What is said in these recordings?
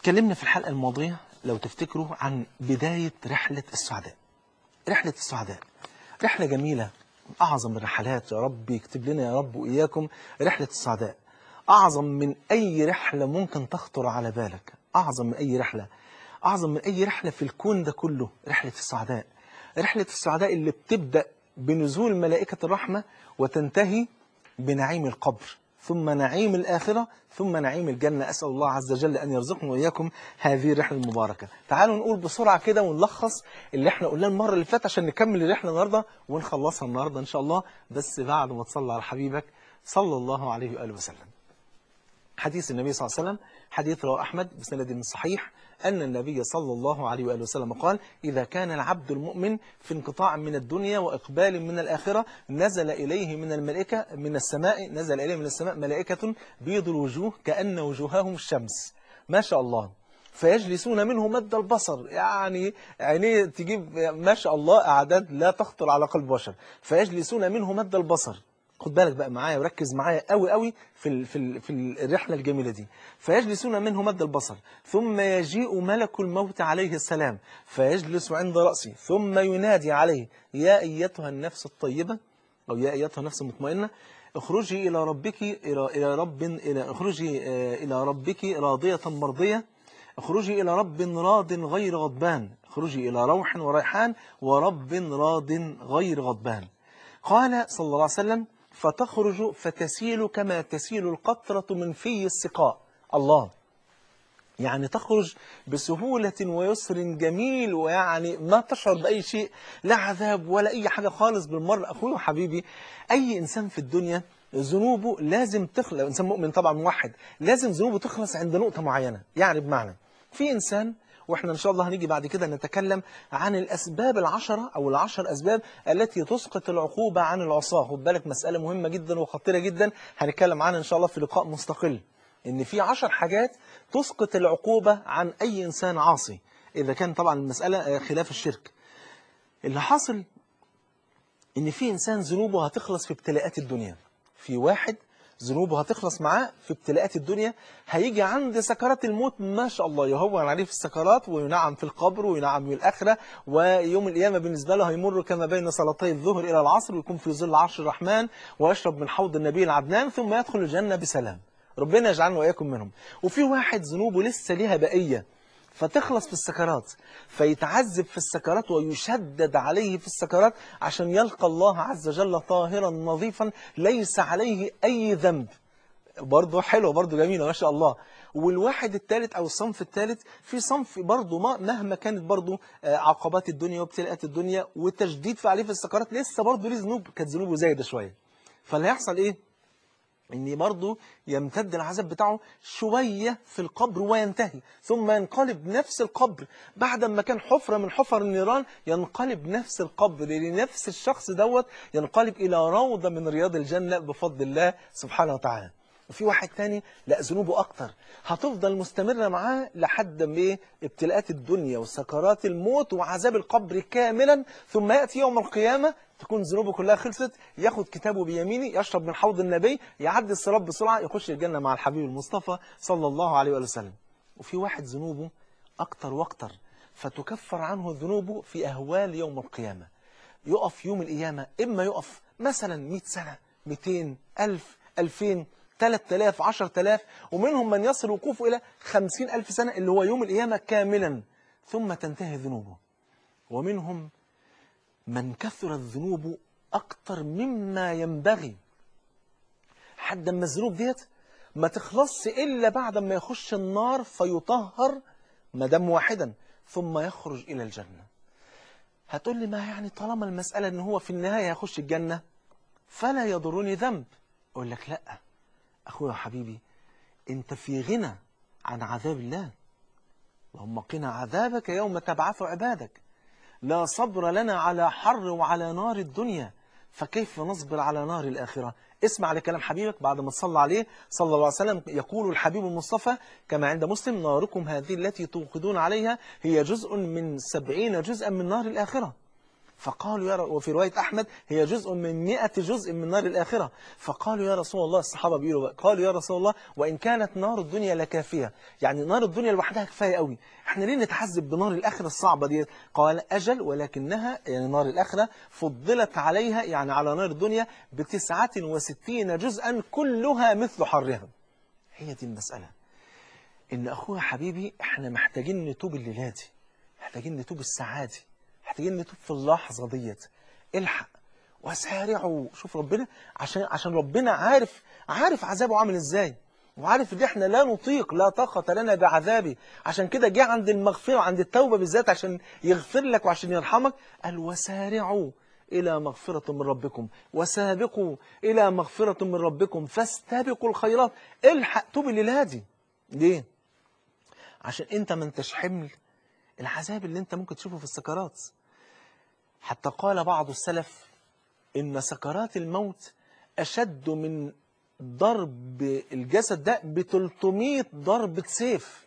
اتكلمنا في الحلقة الماضية لو تفتكروا عن بداية رحلة السعداء رحلة السعداء رحلة جميلة أعظم الرحلات يا رب يكتب لنا يا رب وإياكم رحلة السعداء أعظم من أي رحلة ممكن تخطر على بالك أعظم من أي رحلة أعظم من أي رحلة في الكون ده كله رحلة السعداء رحلة السعداء اللي بتبدأ بنزول ملائكة الرحمة وتنتهي بنعيم القبر ثم نعيم الآخرة ثم نعيم الجنة أسأل الله عز وجل أن يرزقنا وإياكم هذه الرحلة المباركة تعالوا نقول بسرعة كده ونلخص اللي احنا قلناه المرة اللي فاتت عشان نكمل الرحلة النهاردة ونخلصها النهاردة إن شاء الله بس بعد ما تصلى على حبيبك صلى الله عليه وآله وسلم حديث النبي صلى الله عليه وسلم حديث رواه أحمد بسند صحيح أن النبي صلى الله عليه وآله وسلم قال إذا كان العبد المؤمن في انقطاع من الدنيا وإقبال من الآخرة نزل إليه من الملائكة من السماء نزل إليه من السماء ملائكة بيض الوجوه كأن وجوههم الشمس ما شاء الله فيجلسون منه مد البصر يعني عينيه تجيب ما شاء الله أعداد لا تخطر على قلب بشر فيجلسون منه مد البصر خد بالك بقى معايا وركز معايا قوي قوي في ال في ال في الرحله الجميله دي فيجلسون منه مد البصر ثم يجيء ملك الموت عليه السلام فيجلس عند راسه ثم ينادي عليه يا ايتها النفس الطيبه او يا ايتها النفس المطمئنه اخرجي الى ربك الى الى رب الى اخرجي الى ربك راضيه مرضيه اخرجي الى رب راض غير غضبان اخرجي الى روح وريحان ورب راض غير غضبان قال صلى الله عليه وسلم فتخرج فتسيل كما تسيل القطرة من في السقاء الله يعني تخرج بسهولة ويسر جميل ويعني ما تشعر بأي شيء لا عذاب ولا أي حاجة خالص بالمرة أخوي وحبيبي أي إنسان في الدنيا ذنوبه لازم تخلص إنسان مؤمن طبعا موحد لازم ذنوبه تخلص عند نقطة معينة يعني بمعنى في إنسان واحنا ان شاء الله هنيجي بعد كده نتكلم عن الاسباب العشرة او العشر اسباب التي تسقط العقوبة عن العصاة خد بالك مسألة مهمة جدا وخطيرة جدا هنتكلم عنها ان شاء الله في لقاء مستقل ان في عشر حاجات تسقط العقوبة عن اي انسان عاصي اذا كان طبعا المسألة خلاف الشرك اللي حاصل ان في انسان ذنوبه هتخلص في ابتلاءات الدنيا في واحد ذنوبه هتخلص معاه في ابتلاءات الدنيا هيجي عند سكرات الموت ما شاء الله يهون عليه في السكرات وينعم في القبر وينعم في الآخرة ويوم القيامة بالنسبة له هيمر كما بين صلاتي الظهر إلى العصر ويكون في ظل عرش الرحمن ويشرب من حوض النبي العدنان ثم يدخل الجنة بسلام ربنا يجعلنا وإياكم منهم وفي واحد ذنوبه لسه ليها بقية فتخلص في السكرات فيتعذب في السكرات ويشدد عليه في السكرات عشان يلقى الله عز وجل طاهرا نظيفا ليس عليه أي ذنب برضه حلو برضه جميلة ما شاء الله والواحد الثالث أو الصنف الثالث في صنف برضه مهما كانت برضه عقبات الدنيا وابتلاءات الدنيا وتشديد في عليه في السكرات لسه برضه ليه ذنوب كانت ذنوبه زايدة شوية فاللي هيحصل إيه؟ ان برضه يمتد العذاب بتاعه شوية في القبر وينتهي ثم ينقلب نفس القبر بعد ما كان حفرة من حفر النيران ينقلب نفس القبر لنفس الشخص دوت ينقلب إلى روضة من رياض الجنة بفضل الله سبحانه وتعالى وفي واحد تاني لا ذنوبه أكتر هتفضل مستمرة معاه لحد ما ايه ابتلاءات الدنيا وسكرات الموت وعذاب القبر كاملا ثم يأتي يوم القيامة تكون ذنوبه كلها خلصت ياخد كتابه بيمينه يشرب من حوض النبي يعدي الصراط بسرعة يخش الجنة مع الحبيب المصطفى صلى الله عليه وآله وسلم وفي واحد ذنوبه أكتر وأكتر فتكفر عنه ذنوبه في أهوال يوم القيامة يقف يوم القيامة إما يقف مثلا 100 سنة 200 ألف 2000 3000 10000 ومنهم من يصل وقوفه إلى 50000 سنة اللي هو يوم القيامة كاملا ثم تنتهي ذنوبه ومنهم من كثرت ذنوبه أكتر مما ينبغي حد ما الذنوب ديت ما تخلصش إلا بعد ما يخش النار فيطهر مدام واحدا ثم يخرج إلى الجنة هتقول لي ما يعني طالما المسألة ان هو في النهاية يخش الجنة فلا يضرني ذنب أقول لك لا أخويا وحبيبي أنت في غنى عن عذاب الله اللهم قنا عذابك يوم تبعث عبادك لا صبر لنا على حر وعلى نار الدنيا فكيف نصبر على نار الآخرة اسمع لكلام حبيبك بعد ما تصلى عليه صلى الله عليه وسلم يقول الحبيب المصطفى كما عند مسلم ناركم هذه التي توقدون عليها هي جزء من سبعين جزءا من نار الآخرة فقالوا يا ر... وفي رواية أحمد هي جزء من مئة جزء من نار الآخرة فقالوا يا رسول الله الصحابة بيقولوا بقى قالوا يا رسول الله وإن كانت نار الدنيا لكافية يعني نار الدنيا لوحدها كفاية قوي احنا ليه نتحذب بنار الآخرة الصعبة دي قال أجل ولكنها يعني نار الآخرة فضلت عليها يعني على نار الدنيا بتسعة وستين جزءا كلها مثل حرها هي دي المسألة إن أخويا حبيبي احنا محتاجين نتوب الليلة دي محتاجين نتوب الساعة دي محتاجين نتوب في اللحظة ديت الحق وسارعوا شوف ربنا عشان عشان ربنا عارف عارف عذابه عامل ازاي وعارف ان احنا لا نطيق لا طاقة لنا بعذابه عشان كده جه عند المغفرة عند التوبة بالذات عشان يغفر لك وعشان يرحمك قال وسارعوا إلى مغفرة من ربكم وسابقوا إلى مغفرة من ربكم فاستبقوا الخيرات الحق توب الليلة دي ليه؟ عشان انت ما انتش حمل العذاب اللي انت ممكن تشوفه في السكرات حتى قال بعض السلف إن سكرات الموت أشد من ضرب الجسد ده ب 300 ضربة سيف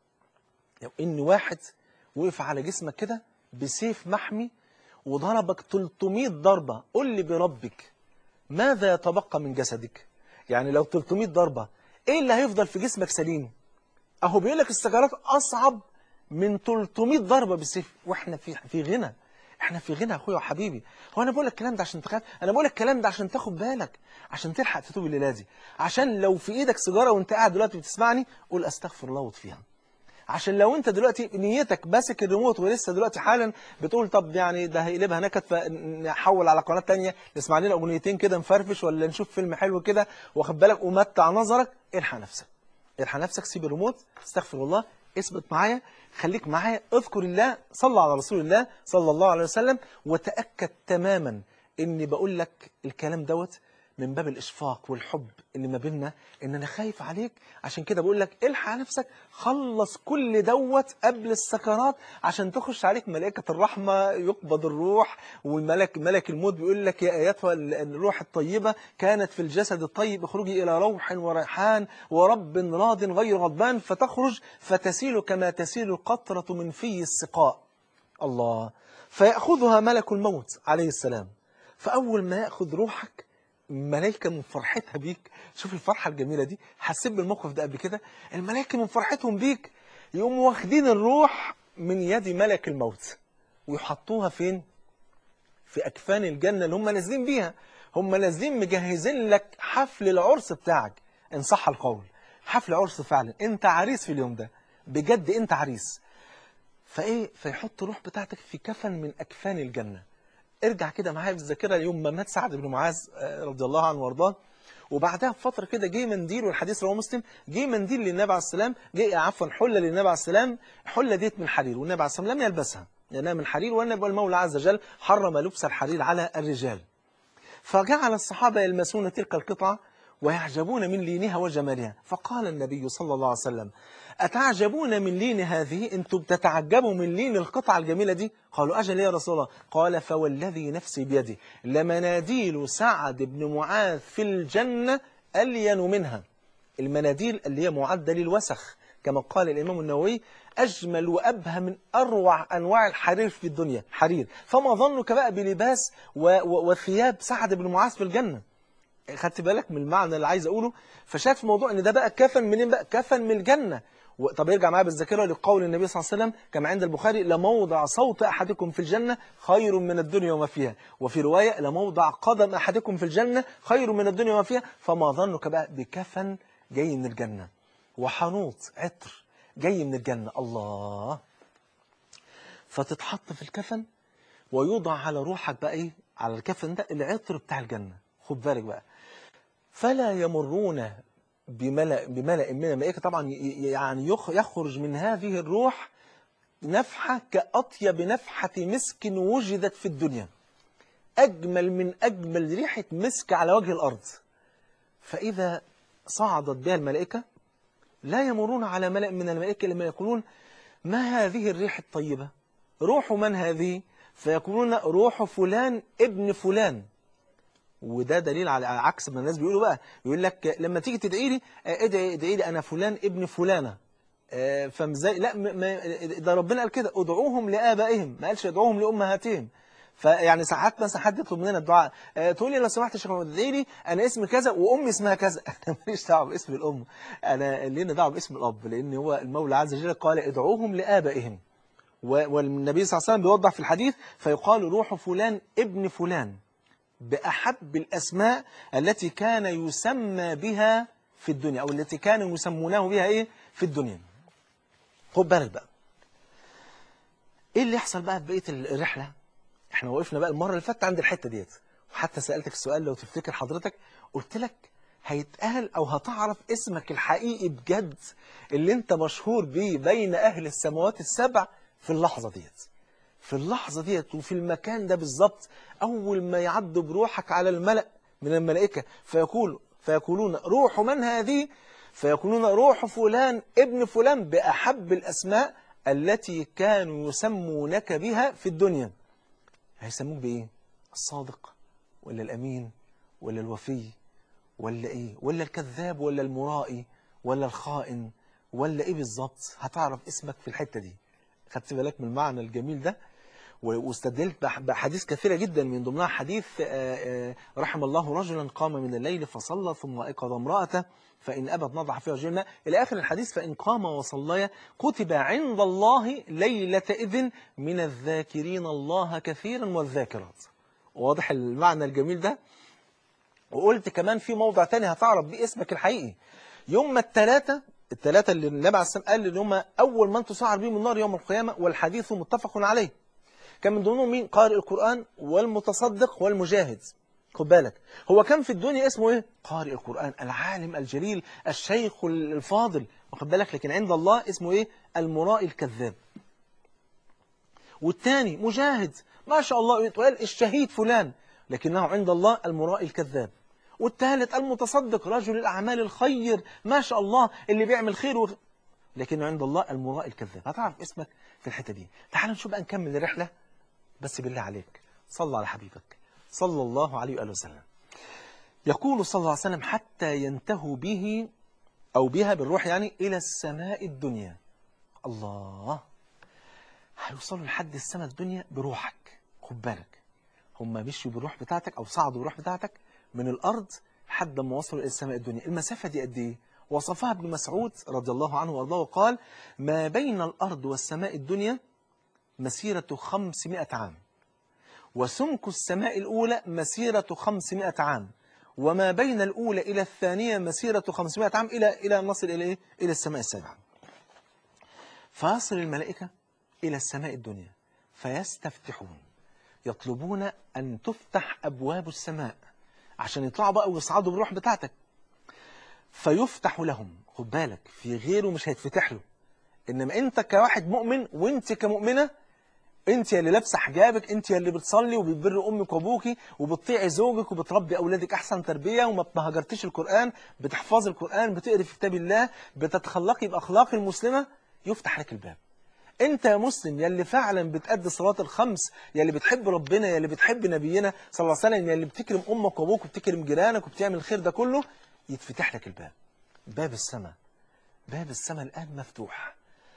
لو إن واحد وقف على جسمك كده بسيف محمي وضربك 300 ضربة قل لي بربك ماذا يتبقى من جسدك يعني لو 300 ضربة إيه اللي هيفضل في جسمك سليم أهو بيقول لك السكرات أصعب من 300 ضربة بالسيف وإحنا في في غنى احنا في غنى اخويا وحبيبي هو انا بقول لك الكلام ده عشان تخاف انا بقول لك الكلام ده عشان تاخد بالك عشان تلحق تتوب الليله دي عشان لو في ايدك سيجاره وانت قاعد دلوقتي بتسمعني قول استغفر الله واطفيها عشان لو انت دلوقتي نيتك ماسك الريموت ولسه دلوقتي حالا بتقول طب يعني ده هيقلبها نكد فنحول على قناه ثانيه نسمع لنا اغنيتين كده نفرفش ولا نشوف فيلم حلو كده واخد بالك ومتع نظرك الحق نفسك الحق نفسك سيب الريموت استغفر الله اثبت معايا خليك معايا اذكر الله صلى على رسول الله صلى الله عليه وسلم وتأكد تماما اني بقول لك الكلام دوت من باب الإشفاق والحب اللي ما بيننا إن أنا خايف عليك عشان كده بقول لك الحق نفسك خلص كل دوت قبل السكرات عشان تخش عليك ملائكة الرحمة يقبض الروح والملك ملك الموت بيقول لك يا أيتها الروح الطيبة كانت في الجسد الطيب اخرجي إلى روح وريحان ورب راض غير غضبان فتخرج فتسيل كما تسيل القطرة من في السقاء الله فيأخذها ملك الموت عليه السلام فأول ما يأخذ روحك الملائكة من فرحتها بيك شوف الفرحة الجميلة دي حسيت بالموقف ده قبل كده الملائكة من فرحتهم بيك يقوموا واخدين الروح من يد ملك الموت ويحطوها فين في أكفان الجنة اللي هم نازلين بيها هم نازلين مجهزين لك حفل العرس بتاعك إن صح القول حفل عرس فعلا أنت عريس في اليوم ده بجد أنت عريس فإيه فيحط الروح بتاعتك في كفن من أكفان الجنة ارجع كده معايا بالذاكره يوم ما مات سعد بن معاذ رضي الله عنه وارضاه وبعدها بفتره كده جه منديل والحديث رواه مسلم جه منديل للنبي عليه السلام جه عفوا حله للنبي عليه السلام حله ديت من حرير والنبي عليه السلام لم يلبسها لانها من حرير والنبي المولى عز وجل حرم لبس الحرير على الرجال فجعل الصحابه يلمسون تلك القطعه ويعجبون من لينها وجمالها فقال النبي صلى الله عليه وسلم أتعجبون من لين هذه أنتم بتتعجبوا من لين القطعة الجميلة دي قالوا أجل يا رسول الله قال فوالذي نفسي بيده لمناديل سعد بن معاذ في الجنة ألين منها المناديل اللي هي معدة للوسخ كما قال الإمام النووي أجمل وأبهى من أروع أنواع الحرير في الدنيا حرير فما ظنك بقى بلباس وثياب سعد بن معاذ في الجنة خدت بالك من المعنى اللي عايز أقوله فشاف موضوع أن ده بقى كفن منين بقى كفن من الجنة طب يرجع معايا بالذاكره لقول النبي صلى الله عليه وسلم كما عند البخاري لموضع صوت احدكم في الجنه خير من الدنيا وما فيها وفي روايه لموضع قدم احدكم في الجنه خير من الدنيا وما فيها فما ظنك بقى بكفن جاي من الجنه وحنوط عطر جاي من الجنه الله فتتحط في الكفن ويوضع على روحك بقى ايه على الكفن ده العطر بتاع الجنه خد بالك بقى فلا يمرون بملأ, بملأ من الملائكة طبعا يعني يخرج من هذه الروح نفحة كأطيب نفحة مسك وجدت في الدنيا أجمل من أجمل ريحة مسك على وجه الأرض فإذا صعدت بها الملائكة لا يمرون على ملأ من الملائكة لما يقولون ما هذه الريح الطيبة روح من هذه فيقولون روح فلان ابن فلان وده دليل على عكس ما الناس بيقولوا بقى يقول لك لما تيجي تدعي لي ادعي ادعي لي انا فلان ابن فلانه فمزاي لا ما ده ربنا قال كده ادعوهم لابائهم ما قالش ادعوهم لامهاتهم فيعني ساعات مثلا حد يطلب مننا الدعاء آه، تقول لي لو سمحت يا شيخ محمد ادعي لي انا اسمي كذا وامي اسمها كذا انا ماليش دعوه باسم الام انا لينا دعوه باسم الاب لان هو المولى عز وجل قال ادعوهم لابائهم و- والنبي صلى الله عليه وسلم بيوضح في الحديث فيقال روح فلان ابن فلان بأحب الأسماء التي كان يسمى بها في الدنيا أو التي كانوا يسمونه بها إيه في الدنيا خد بالك بقى إيه اللي يحصل بقى في بقية الرحلة إحنا وقفنا بقى المرة اللي فاتت عند الحتة ديت وحتى سألتك السؤال لو تفتكر حضرتك قلت لك هيتقال أو هتعرف اسمك الحقيقي بجد اللي أنت مشهور بيه بين أهل السماوات السبع في اللحظة ديت في اللحظة ديت وفي المكان ده بالظبط أول ما يعد بروحك على الملأ من الملائكة فيقول فيقولون روح من هذه فيقولون روح فلان ابن فلان بأحب الأسماء التي كانوا يسمونك بها في الدنيا هيسموك بإيه؟ الصادق ولا الأمين ولا الوفي ولا إيه؟ ولا الكذاب ولا المرائي ولا الخائن ولا إيه بالظبط؟ هتعرف اسمك في الحتة دي خدت بالك من المعنى الجميل ده و- واستدلت بح- بأحاديث كثيرة جدا من ضمنها حديث آه، آه، رحم الله رجلا قام من الليل فصلى ثم أيقظ امرأته فإن أبت نضح فيها وجه الماء إلى آخر الحديث فإن قام وصلى كتب عند الله ليلة إذن من الذاكرين الله كثيرا والذاكرات واضح المعنى الجميل ده وقلت كمان في موضع تاني هتعرف بيه اسمك الحقيقي يوم الثلاثة الثلاثة اللي النبي عليه السلام قال ان هم أول من تسعر بهم النار يوم القيامة والحديث متفق عليه كان من ضمنهم مين قارئ القرآن والمتصدق والمجاهد خد بالك هو كان في الدنيا اسمه ايه قارئ القرآن العالم الجليل الشيخ الفاضل واخد بالك لكن عند الله اسمه ايه المرائي الكذاب والثاني مجاهد ما شاء الله يتقال الشهيد فلان لكنه عند الله المرائي الكذاب والثالث المتصدق رجل الأعمال الخير ما شاء الله اللي بيعمل خير و... لكنه عند الله المرائي الكذاب هتعرف اسمك في الحتة دي تعال نشوف بقى نكمل الرحلة بس بالله عليك صلى على حبيبك صلى الله عليه وآله وسلم يقول صلى الله عليه وسلم حتى ينتهوا به أو بها بالروح يعني إلى السماء الدنيا الله هيوصلوا لحد السماء الدنيا بروحك خد بالك هم مشوا بالروح بتاعتك أو صعدوا بالروح بتاعتك من الأرض لحد ما وصلوا إلى السماء الدنيا المسافة دي قد إيه؟ وصفها ابن مسعود رضي الله عنه وارضاه وقال ما بين الأرض والسماء الدنيا مسيرة خمسمائة عام وسمك السماء الأولى مسيرة خمسمائة عام وما بين الأولى إلى الثانية مسيرة خمسمائة عام إلى إلى أن نصل إلى إيه؟ إلى السماء السابعة فيصل الملائكة إلى السماء الدنيا فيستفتحون يطلبون أن تفتح أبواب السماء عشان يطلعوا بقى ويصعدوا بالروح بتاعتك فيفتح لهم خد بالك في غيره مش هيتفتح له إنما أنت كواحد مؤمن وأنت كمؤمنة انت اللي لابسه حجابك انت اللي بتصلي وبتبر امك وابوكي وبتطيعي زوجك وبتربي اولادك احسن تربيه وما بتهجرتيش القران بتحفظي القران بتقري في كتاب الله بتتخلقي باخلاق المسلمه يفتح لك الباب انت يا مسلم يا اللي فعلا بتأدي صلاة الخمس يا اللي بتحب ربنا يا اللي بتحب نبينا صلى الله عليه وسلم يا اللي بتكرم امك وابوك وبتكرم جيرانك وبتعمل الخير ده كله يتفتح لك الباب باب السماء باب السماء الان مفتوح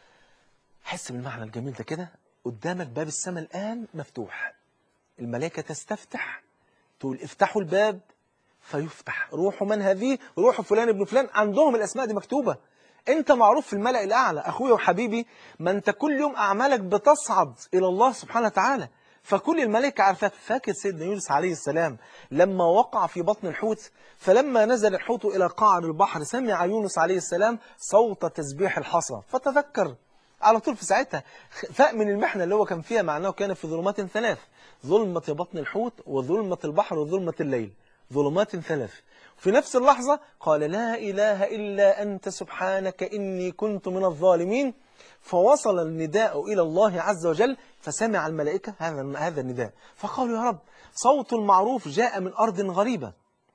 حس بالمعنى الجميل ده كده قدامك باب السماء الآن مفتوح الملائكة تستفتح تقول افتحوا الباب فيفتح روح من هذه روح فلان ابن فلان عندهم الأسماء دي مكتوبة انت معروف في الملأ الأعلى أخويا وحبيبي ما انت كل يوم أعمالك بتصعد إلى الله سبحانه وتعالى فكل الملائكة عارفاك فاكر سيدنا يونس عليه السلام لما وقع في بطن الحوت فلما نزل الحوت إلى قعر البحر سمع يونس عليه السلام صوت تسبيح الحصى فتذكر على طول في ساعتها فاق من المحنة اللي هو كان فيها مع أنه كان في ظلمات ثلاث ظلمة بطن الحوت وظلمة البحر وظلمة الليل ظلمات ثلاث في نفس اللحظة قال لا إله إلا أنت سبحانك إني كنت من الظالمين فوصل النداء إلى الله عز وجل فسمع الملائكة هذا هذا النداء فقالوا يا رب صوت المعروف جاء من أرض غريبة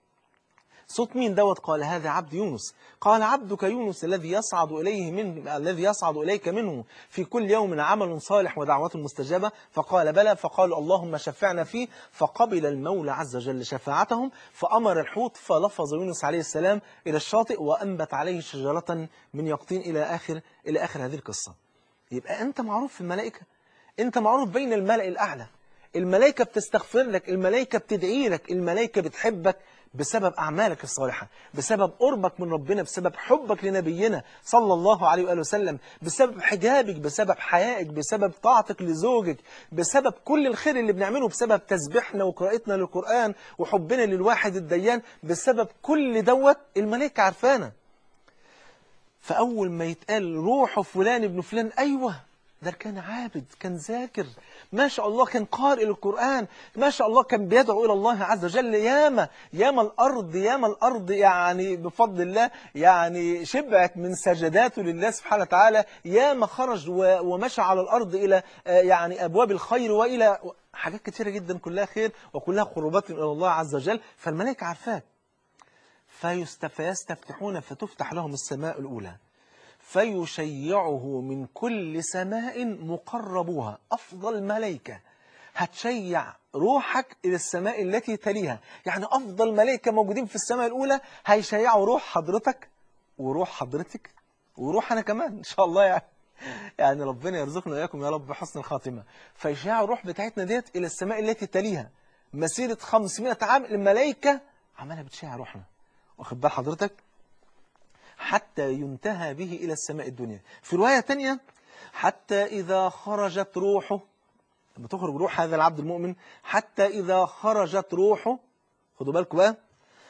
صوت مين دوت قال هذا عبد يونس قال عبدك يونس الذي يصعد إليه من الذي يصعد إليك منه في كل يوم عمل صالح ودعوة مستجابة فقال بلى فقالوا اللهم شفعنا فيه فقبل المولى عز وجل شفاعتهم فأمر الحوت فلفظ يونس عليه السلام إلى الشاطئ وأنبت عليه شجرة من يقطين إلى آخر إلى آخر هذه القصة يبقى أنت معروف في الملائكة أنت معروف بين الملأ الأعلى الملائكة بتستغفر لك الملائكة بتدعي لك الملائكة بتحبك بسبب أعمالك الصالحة بسبب قربك من ربنا بسبب حبك لنبينا صلى الله عليه وآله وسلم بسبب حجابك بسبب حيائك بسبب طاعتك لزوجك بسبب كل الخير اللي بنعمله بسبب تسبيحنا وقراءتنا للقرآن وحبنا للواحد الديان بسبب كل دوت الملائكة عارفانا فأول ما يتقال روح فلان ابن فلان أيوة ده كان عابد كان ذاكر ما شاء الله كان قارئ للقرآن ما شاء الله كان بيدعو إلى الله عز وجل ياما ياما الأرض ياما الأرض يعني بفضل الله يعني شبعت من سجداته لله سبحانه وتعالى ياما خرج و- ومشى على الأرض إلى آه، يعني أبواب الخير وإلى حاجات كتيرة جدا كلها خير وكلها قربات إلى الله عز وجل فالملائكة عارفاك فيست- فيستفتحون فتفتح لهم السماء الأولى فيشيعه من كل سماء مقربوها أفضل ملائكة هتشيع روحك إلى السماء التي تليها يعني أفضل ملائكة موجودين في السماء الأولى هيشيعوا روح حضرتك وروح حضرتك وروح أنا كمان إن شاء الله يعني يعني ربنا يرزقنا وإياكم يا رب بحسن الخاتمة فيشيعوا الروح بتاعتنا ديت إلى السماء التي تليها مسيرة 500 عام الملائكة عمالة بتشيع روحنا واخد بال حضرتك حتى ينتهى به إلى السماء الدنيا في رواية تانية حتى إذا خرجت روحه لما تخرج روح هذا العبد المؤمن حتى إذا خرجت روحه خدوا بالكم بقى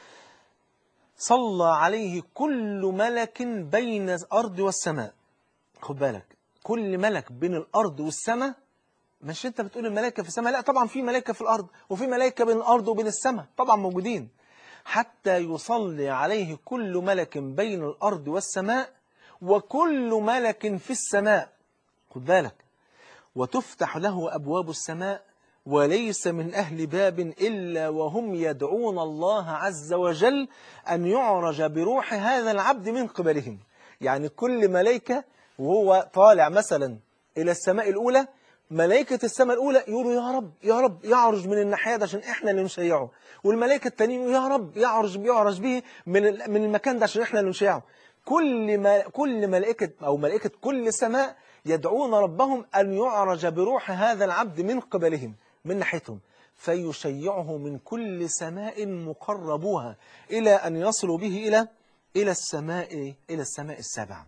صلى عليه كل ملك بين الأرض والسماء خد بالك كل ملك بين الأرض والسماء مش انت بتقول الملائكة في السماء لا طبعا في ملائكة في الأرض وفي ملائكة بين الأرض وبين السماء طبعا موجودين حتى يصلي عليه كل ملك بين الأرض والسماء وكل ملك في السماء خد بالك وتفتح له أبواب السماء وليس من أهل باب إلا وهم يدعون الله عز وجل أن يعرج بروح هذا العبد من قبلهم يعني كل ملائكة وهو طالع مثلا إلى السماء الأولى ملائكة السماء الأولى يقولوا يا رب يا رب يعرج من الناحية ده عشان إحنا اللي نشيعه والملائكة التانيين يقولوا يا رب يعرج يعرج به من ال- من المكان ده عشان إحنا اللي نشيعه كل ما كل ملائكة أو ملائكة كل سماء يدعون ربهم أن يعرج بروح هذا العبد من قبلهم من ناحيتهم فيشيعه من كل سماء مقربوها إلى أن يصلوا به إلى إلى السماء إلى السماء السابعة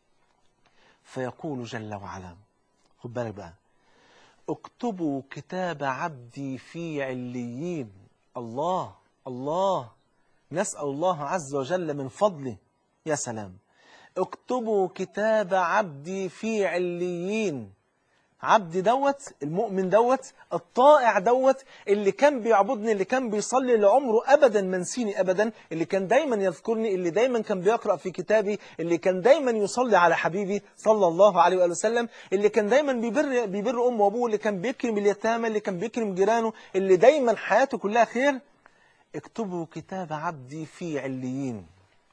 فيقول جل وعلا خد بالك بقى اكتبوا كتاب عبدي في عليين الله الله نسأل الله عز وجل من فضله يا سلام اكتبوا كتاب عبدي في عليين عبدي دوت المؤمن دوت الطائع دوت اللي كان بيعبدني اللي كان بيصلي لعمره ابدا ما نسيني ابدا اللي كان دايما يذكرني اللي دايما كان بيقرا في كتابي اللي كان دايما يصلي على حبيبي صلى الله عليه واله وسلم اللي كان دايما بيبر بيبر امه وابوه اللي كان بيكرم اليتامى اللي كان بيكرم جيرانه اللي دايما حياته كلها خير اكتبوا كتاب عبدي في عليين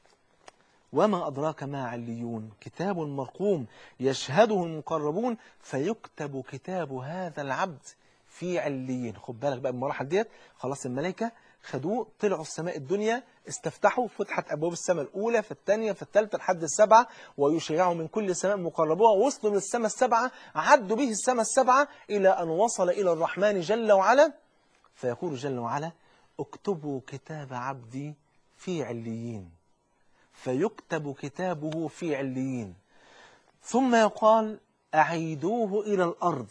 وما أدراك ما عليون كتاب مرقوم يشهده المقربون فيكتب كتاب هذا العبد في عليين خد بالك بقى المراحل ديت خلاص الملائكة خدوه طلعوا السماء الدنيا استفتحوا فتحت أبواب السماء الأولى في الثانية في الثالثة لحد السبعة ويشيعوا من كل سماء مقربوها وصلوا للسماء السبعة عدوا به السماء السبعة إلى أن وصل إلى الرحمن جل وعلا فيقول جل وعلا اكتبوا كتاب عبدي في عليين فيكتب كتابه في عليين ثم يقال أعيدوه إلى الأرض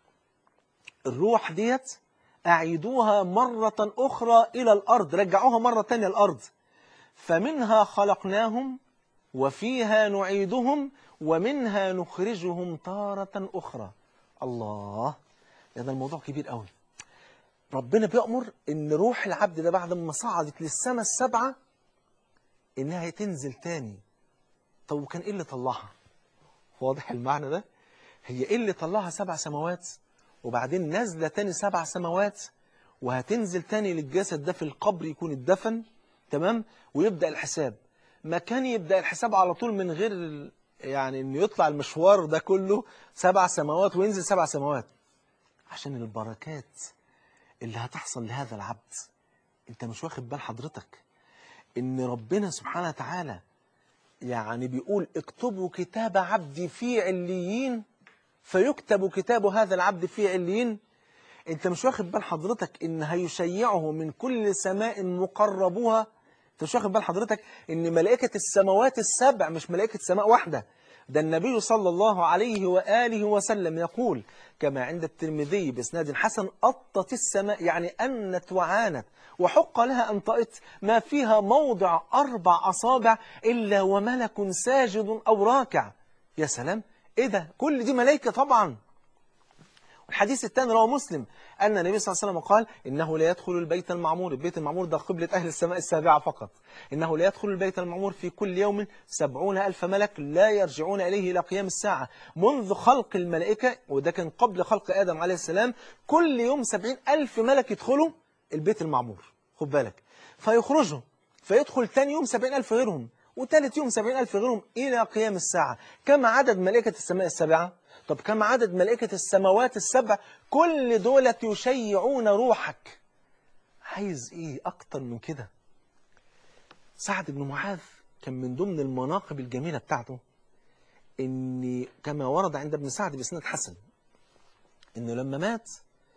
الروح ديت أعيدوها مرة أخرى إلى الأرض رجعوها مرة تانية الأرض فمنها خلقناهم وفيها نعيدهم ومنها نخرجهم تارة أخرى الله يا ده الموضوع كبير قوي ربنا بيأمر ان روح العبد ده بعد ما صعدت للسماء السبعة انها تنزل تاني طب وكان ايه اللي طلعها واضح المعنى ده هي ايه اللي طلعها سبع سماوات وبعدين نازله تاني سبع سماوات وهتنزل تاني للجسد ده في القبر يكون اتدفن تمام ويبدا الحساب ما كان يبدا الحساب على طول من غير ال- يعني انه يطلع المشوار ده كله سبع سماوات وينزل سبع سماوات عشان البركات اللي هتحصل لهذا العبد انت مش واخد بال حضرتك ان ربنا سبحانه وتعالى يعني بيقول اكتبوا كتاب عبدي في عليين فيكتب كتاب هذا العبد في عليين انت مش واخد بال حضرتك ان هيشيعه من كل سماء مقربوها انت مش واخد بال حضرتك ان ملائكة السماوات السبع مش ملائكة سماء واحدة ده النبي صلى الله عليه وآله وسلم يقول كما عند الترمذي بإسناد حسن أطت السماء يعني أنت وعانت وحق لها أن تأط ما فيها موضع أربع أصابع إلا وملك ساجد أو راكع يا سلام إيه ده كل دي ملائكة طبعا الحديث الثاني رواه مسلم أن النبي صلى الله عليه وسلم قال إنه لا يدخل البيت المعمور البيت المعمور ده قبلة أهل السماء السابعة فقط إنه لا يدخل البيت المعمور في كل يوم سبعون ألف ملك لا يرجعون إليه إلى قيام الساعة منذ خلق الملائكة وده كان قبل خلق آدم عليه السلام كل يوم سبعين ألف ملك يدخلوا البيت المعمور خد بالك فيخرجوا فيدخل ثاني يوم سبعين ألف غيرهم وثالث يوم سبعين ألف غيرهم إلى قيام الساعة كم عدد ملائكة السماء السابعة؟ طب كم عدد ملائكة السماوات السبع كل دولة يشيعون روحك عايز ايه اكتر من كده سعد بن معاذ كان من ضمن المناقب الجميلة بتاعته ان كما ورد عند ابن سعد بسند حسن انه لما مات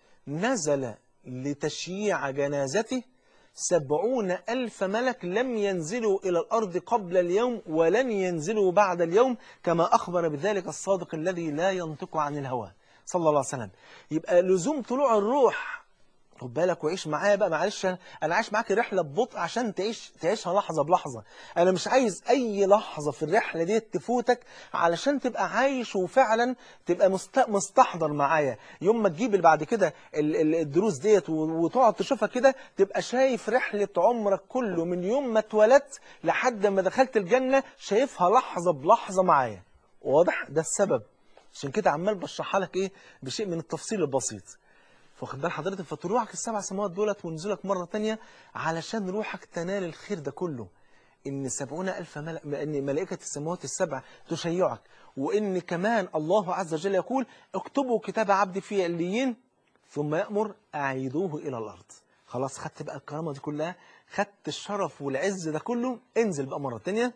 نزل لتشييع جنازته سبعون ألف ملك لم ينزلوا إلى الأرض قبل اليوم ولن ينزلوا بعد اليوم كما أخبر بذلك الصادق الذي لا ينطق عن الهوى صلى الله عليه وسلم يبقى لزوم طلوع الروح خد بالك وعيش معايا بقى معلش انا عايش معاك رحله ببطء عشان تعيش تعيشها لحظه بلحظه انا مش عايز اي لحظه في الرحله دي تفوتك علشان تبقى عايش وفعلا تبقى مست... مستحضر معايا يوم ما تجيب اللي بعد كده ال... ال... الدروس ديت و... وتقعد تشوفها كده تبقى شايف رحله عمرك كله من يوم ما اتولدت لحد ما دخلت الجنه شايفها لحظه بلحظه معايا واضح ده السبب عشان كده عمال بشرحها لك ايه بشيء من التفصيل البسيط فواخد بال حضرتك فتروحك السبع سماوات دولت ونزولك مرة تانية علشان روحك تنال الخير ده كله إن سبعون ألف ملك إن ملائكة السماوات السبع تشيعك وإن كمان الله عز وجل يقول اكتبوا كتاب عبدي في عليين ثم يأمر أعيدوه إلى الأرض خلاص خدت بقى الكرامة دي كلها خدت الشرف والعز ده كله انزل بقى مرة تانية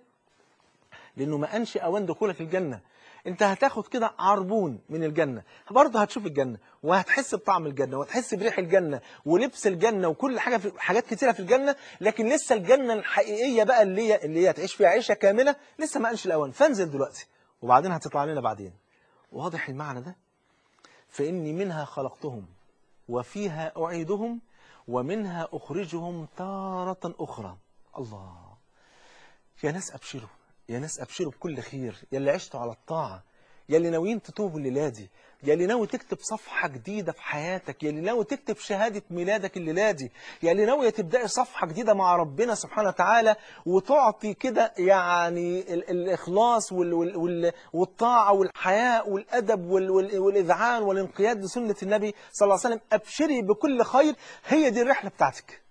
لأنه ما أنشئ أوان دخولك الجنة انت هتاخد كده عربون من الجنة برضه هتشوف الجنة وهتحس بطعم الجنة وهتحس بريح الجنة ولبس الجنة وكل حاجة في حاجات كتيرة في الجنة لكن لسه الجنة الحقيقية بقى اللي هي اللي هي تعيش فيها عيشة كاملة لسه ما قالش الأوان فانزل دلوقتي وبعدين هتطلع لنا بعدين واضح المعنى ده فإني منها خلقتهم وفيها أعيدهم ومنها أخرجهم تارة أخرى الله يا ناس أبشروا يا ناس أبشروا بكل خير يا اللي عشتوا على الطاعة يا اللي ناويين تتوبوا الليلة دي يا اللي ناوي تكتب صفحة جديدة في حياتك يا اللي ناوي تكتب شهادة ميلادك الليلة دي يا اللي ناوي تبدأي صفحة جديدة مع ربنا سبحانه وتعالى وتعطي كده يعني ال الإخلاص وال وال وال والطاعة والحياء والأدب وال وال والإذعان والانقياد لسنة النبي صلى الله عليه وسلم أبشري بكل خير هي دي الرحلة بتاعتك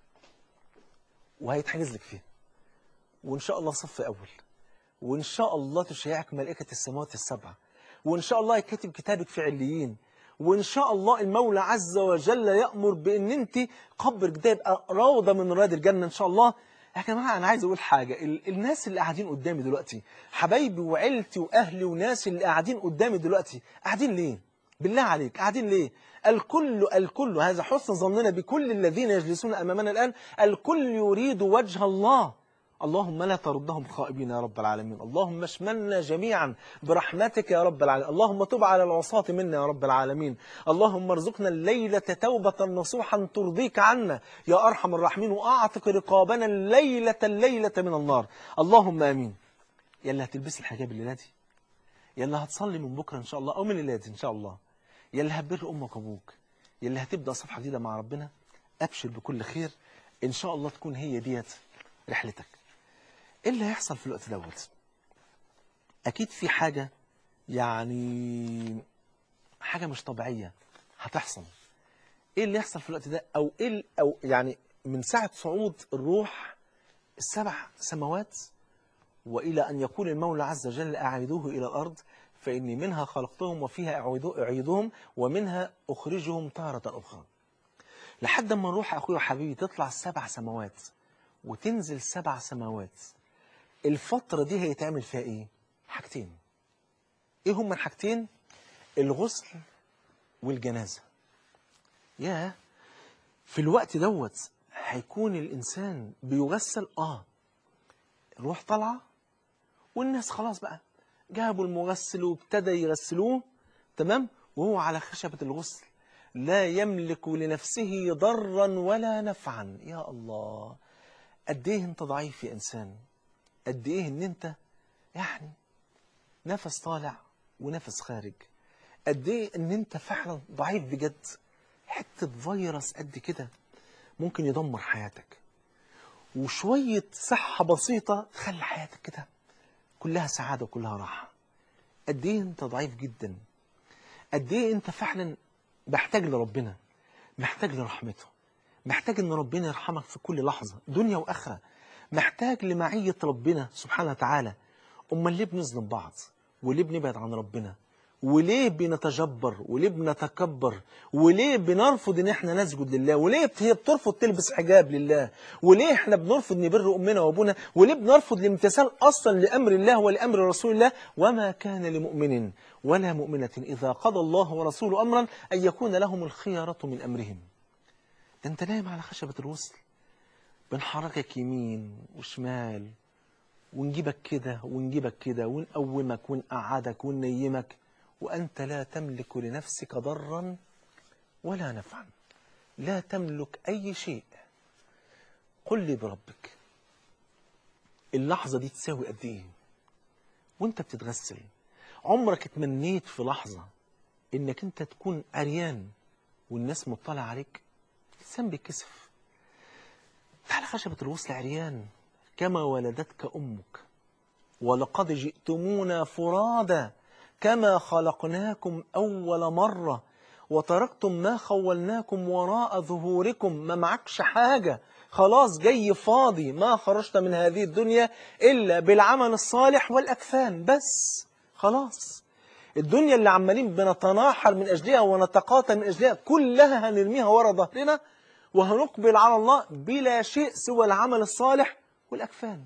وهيتحجز لك فيها وإن شاء الله صف أول وإن شاء الله تشيعك ملائكة السماوات السبعة وإن شاء الله يكتب كتابك في عليين وإن شاء الله المولى عز وجل يأمر بأن أنت قبرك ده يبقى روضة من رواد الجنة إن شاء الله يا جماعة أنا عايز أقول حاجة ال الناس اللي قاعدين قدامي دلوقتي حبايبي وعيلتي وأهلي وناس اللي قاعدين قدامي دلوقتي قاعدين ليه؟ بالله عليك قاعدين ليه؟ الكل الكل هذا حسن ظننا بكل الذين يجلسون أمامنا الآن الكل يريد وجه الله اللهم لا تردهم خائبين يا رب العالمين اللهم اشملنا جميعا برحمتك يا رب العالمين اللهم تب على العصاة منا يا رب العالمين اللهم ارزقنا الليلة توبة نصوحا ترضيك عنا يا أرحم الراحمين وأعتق رقابنا الليلة الليلة من النار اللهم آمين يا اللي هتلبس الحجاب الليلة دي يا اللي هتصلي من بكرة إن شاء الله أو من الليلة دي إن شاء الله يا اللي هتبر أمك وأبوك يا اللي هتبدأ صفحة جديدة مع ربنا أبشر بكل خير إن شاء الله تكون هي ديت رحلتك ايه اللي هيحصل في الوقت دوت اكيد في حاجة يعني حاجة مش طبيعية هتحصل ايه اللي يحصل في الوقت ده او ايه او يعني من ساعة صعود الروح السبع سماوات والى ان يقول المولى عز وجل اعيدوه الى الارض فاني منها خلقتهم وفيها اعيدهم ومنها اخرجهم تارة اخرى لحد ما نروح اخويا وحبيبي تطلع السبع سماوات وتنزل سبع سماوات الفترة دي هيتعمل فيها ايه حاجتين ايه هما الحاجتين الغسل والجنازة يا في الوقت دوت هيكون الإنسان بيغسل آه الروح طالعة والناس خلاص بقى جابوا المغسل وابتدى يغسلوه تمام وهو على خشبة الغسل لا يملك لنفسه ضرا ولا نفعا يا الله قد ايه انت ضعيف يا انسان قد ايه ان انت يعني نفس طالع ونفس خارج قد ايه ان انت فعلا ضعيف بجد حته فيروس قد كده ممكن يدمر حياتك وشويه صحه بسيطه تخلي حياتك كده كلها سعاده وكلها راحه قد ايه انت ضعيف جدا قد ايه انت فعلا محتاج لربنا محتاج لرحمته محتاج ان ربنا يرحمك في كل لحظه دنيا واخره محتاج لمعيه ربنا سبحانه وتعالى امال ليه بنظلم بعض وليه بنبعد عن ربنا وليه بنتجبر وليه بنتكبر وليه بنرفض ان احنا نسجد لله وليه هي بترفض تلبس حجاب لله وليه احنا بنرفض نبر امنا وابونا وليه بنرفض الامتثال اصلا لامر الله ولامر رسول الله وما كان لمؤمن ولا مؤمنه اذا قضى الله ورسوله امرا ان يكون لهم الخيره من امرهم ده انت نايم على خشبه الوصل بنحركك يمين وشمال ونجيبك كده ونجيبك كده ونقومك ونقعدك وننيمك وأنت لا تملك لنفسك ضرا ولا نفعا لا تملك أي شيء قل لي بربك اللحظة دي تساوي قد إيه وانت بتتغسل عمرك اتمنيت في لحظة انك انت تكون عريان والناس مطلع عليك الانسان بيتكسف تعالى خشبة الوصل عريان كما ولدتك أمك ولقد جئتمونا فرادا كما خلقناكم أول مرة وتركتم ما خولناكم وراء ظهوركم ما معكش حاجة خلاص جاي فاضي ما خرجت من هذه الدنيا إلا بالعمل الصالح والأكفان بس خلاص الدنيا اللي عمالين بنتناحر من أجلها ونتقاتل من أجلها كلها هنرميها ورا ظهرنا وهنقبل على الله بلا شيء سوى العمل الصالح والأكفان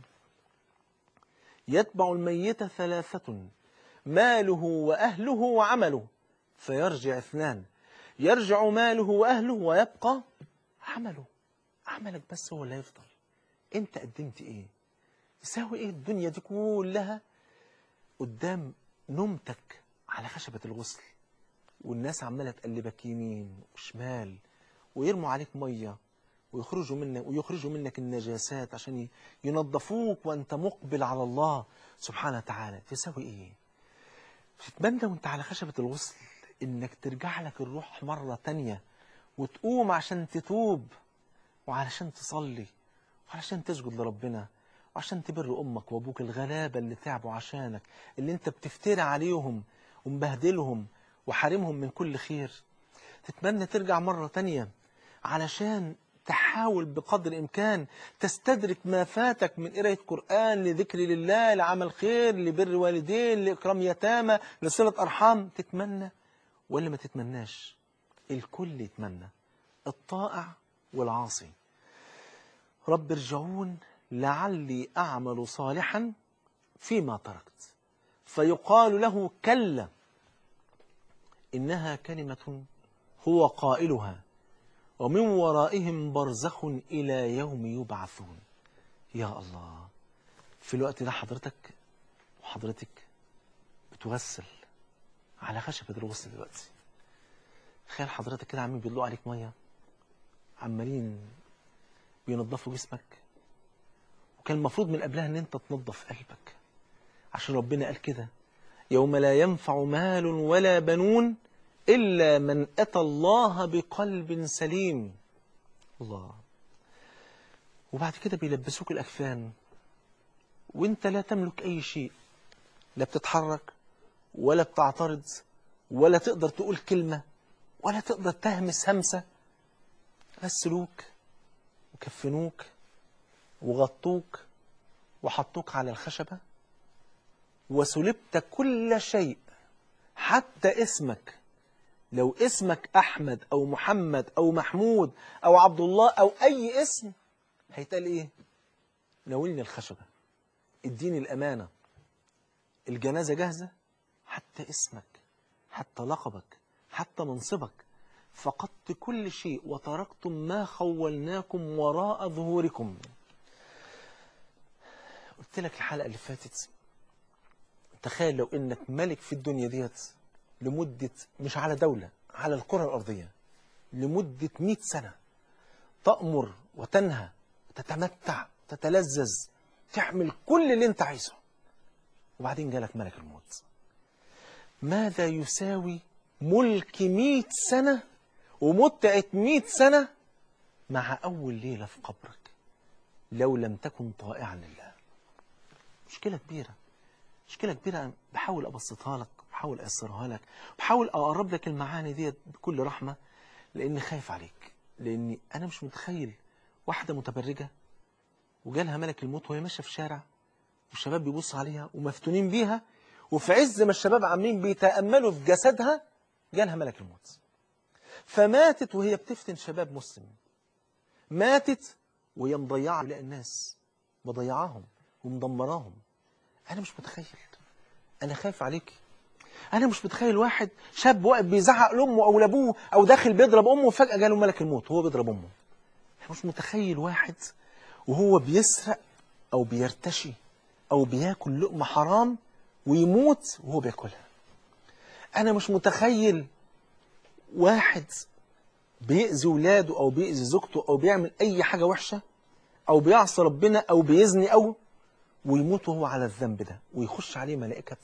يتبع الميت ثلاثة ماله وأهله وعمله فيرجع اثنان يرجع ماله وأهله ويبقى عمله عملك بس هو اللي هيفضل انت قدمت ايه يساوي ايه الدنيا دي كلها قدام نومتك على خشبة الغسل والناس عمالة تقلبك يمين وشمال ويرموا عليك مية ويخرجوا منك ويخرجوا منك النجاسات عشان ينظفوك وانت مقبل على الله سبحانه وتعالى تساوي ايه تتمنى وانت على خشبة الغسل انك ترجع لك الروح مرة تانية وتقوم عشان تتوب وعلشان تصلي وعلشان تسجد لربنا وعشان تبر امك وابوك الغلابة اللي تعبوا عشانك اللي انت بتفتري عليهم ومبهدلهم وحارمهم من كل خير تتمنى ترجع مرة تانية علشان تحاول بقدر الإمكان تستدرك ما فاتك من قراية قرآن لذكر لله لعمل خير لبر والدين لإكرام يتامى لصلة أرحام تتمنى ولا ما تتمناش الكل يتمنى الطائع والعاصي رب ارجعون لعلي أعمل صالحا فيما تركت فيقال له كلا إنها كلمة هو قائلها ومن ورائهم برزخ إلى يوم يبعثون يا الله في الوقت ده حضرتك وحضرتك بتغسل على خشبة الغسل دلوقتي تخيل حضرتك كده عمالين بيطلقوا عليك مية عمالين بينظفوا جسمك وكان المفروض من قبلها ان انت تنظف قلبك عشان ربنا قال كده يوم لا ينفع مال ولا بنون إلا من أتى الله بقلب سليم الله وبعد كده بيلبسوك الأكفان وانت لا تملك أي شيء لا بتتحرك ولا بتعترض ولا تقدر تقول كلمة ولا تقدر تهمس همسة غسلوك وكفنوك وغطوك وحطوك على الخشبة وسلبت كل شيء حتى اسمك لو اسمك أحمد أو محمد أو محمود أو عبد الله أو أي اسم هيتقال إيه؟ ناولني الخشبة اديني الأمانة الجنازة جاهزة حتى اسمك حتى لقبك حتى منصبك فقدت كل شيء وتركتم ما خولناكم وراء ظهوركم قلت لك الحلقة اللي فاتت تخيل لو انك ملك في الدنيا ديت لمدة مش على دولة على الكرة الأرضية لمدة مئة سنة تأمر وتنهى وتتمتع وتتلذذ تعمل كل اللي انت عايزه وبعدين جالك ملك الموت ماذا يساوي ملك مئة سنة ومتعة مئة سنة مع أول ليلة في قبرك لو لم تكن طائعا لله مشكلة كبيرة مشكلة كبيرة بحاول أبسطها لك بحاول أيسرها لك بحاول أقرب لك المعاني ديت بكل رحمة لأني خايف عليك لأني أنا مش متخيل واحدة متبرجة وجالها ملك الموت وهي ماشية في شارع والشباب بيبص عليها ومفتونين بيها وفي عز ما الشباب عاملين بيتأملوا في جسدها جالها ملك الموت فماتت وهي بتفتن شباب مسلم ماتت وهي مضيعة لا الناس مضيعاهم ومدمراهم أنا مش متخيل أنا خايف عليك أنا مش متخيل واحد شاب واقف بيزعق لأمه أو لأبوه أو داخل بيضرب أمه وفجأة جاله ملك الموت وهو بيضرب أمه أنا مش متخيل واحد وهو بيسرق أو بيرتشي أو بياكل لقمة حرام ويموت وهو بياكلها أنا مش متخيل واحد بيأذي ولاده أو بيأذي زوجته أو بيعمل أي حاجة وحشة أو بيعصي ربنا أو بيزني أو ويموت وهو على الذنب ده ويخش عليه ملائكة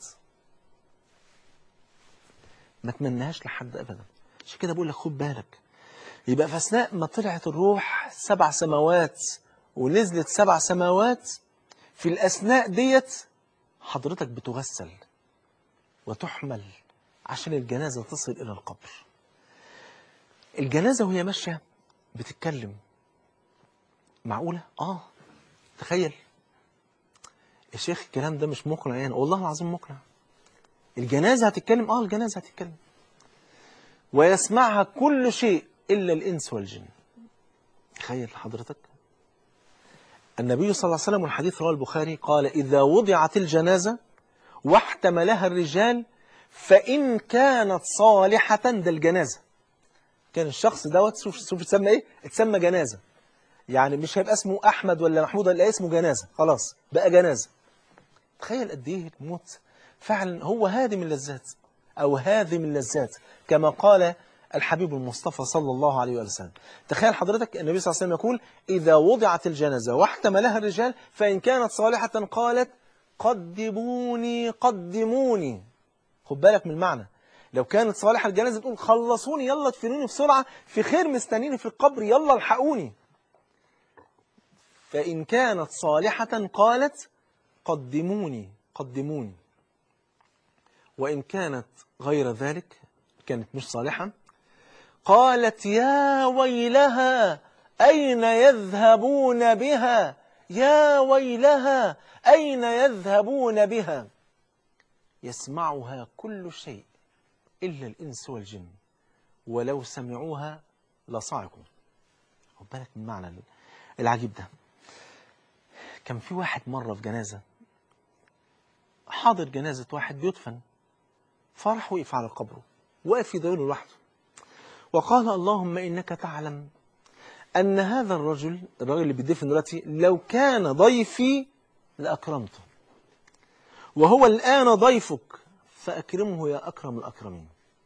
ما تمناهاش لحد أبدا عشان كده بقول لك خد بالك يبقى في أثناء ما طلعت الروح سبع سماوات ونزلت سبع سماوات في الأثناء ديت حضرتك بتغسل وتحمل عشان الجنازة تصل إلى القبر الجنازة وهي ماشية بتتكلم معقولة؟ آه تخيل يا شيخ الكلام ده مش مقنع يعني والله العظيم مقنع الجنازة هتتكلم آه الجنازة هتتكلم ويسمعها كل شيء إلا الإنس والجن تخيل حضرتك النبي صلى الله عليه وسلم والحديث رواه البخاري قال إذا وضعت الجنازة واحتملها الرجال فإن كانت صالحة ده الجنازة كان الشخص دوت شوف شوف تسمى ايه اتسمى جنازة يعني مش هيبقى اسمه أحمد ولا محمود ولا اسمه جنازة خلاص بقى جنازة تخيل قد ايه الموت فعلا هو هادم اللذات أو هاذم اللذات كما قال الحبيب المصطفى صلى الله عليه وسلم تخيل حضرتك النبي صلى الله عليه وسلم يقول إذا وضعت الجنازة واحتملها الرجال فإن كانت صالحة قالت قدموني قدموني خد بالك من المعنى لو كانت صالحة الجنازة تقول خلصوني يلا ادفنوني بسرعة في خير مستنيني في القبر يلا الحقوني فإن كانت صالحة قالت قدموني قدموني وإن كانت غير ذلك كانت مش صالحة قالت يا ويلها أين يذهبون بها يا ويلها أين يذهبون بها يسمعها كل شيء إلا الإنس والجن ولو سمعوها لصعقوا خد بالك من معنى العجيب ده كان في واحد مرة في جنازة حاضر جنازة واحد بيدفن فرح وقف على قبره وقف يدعوله لوحده وقال اللهم إنك تعلم أن هذا الرجل الرجل اللي بيدفن دلوقتي لو كان ضيفي لأكرمته وهو الآن ضيفك فأكرمه يا أكرم الأكرمين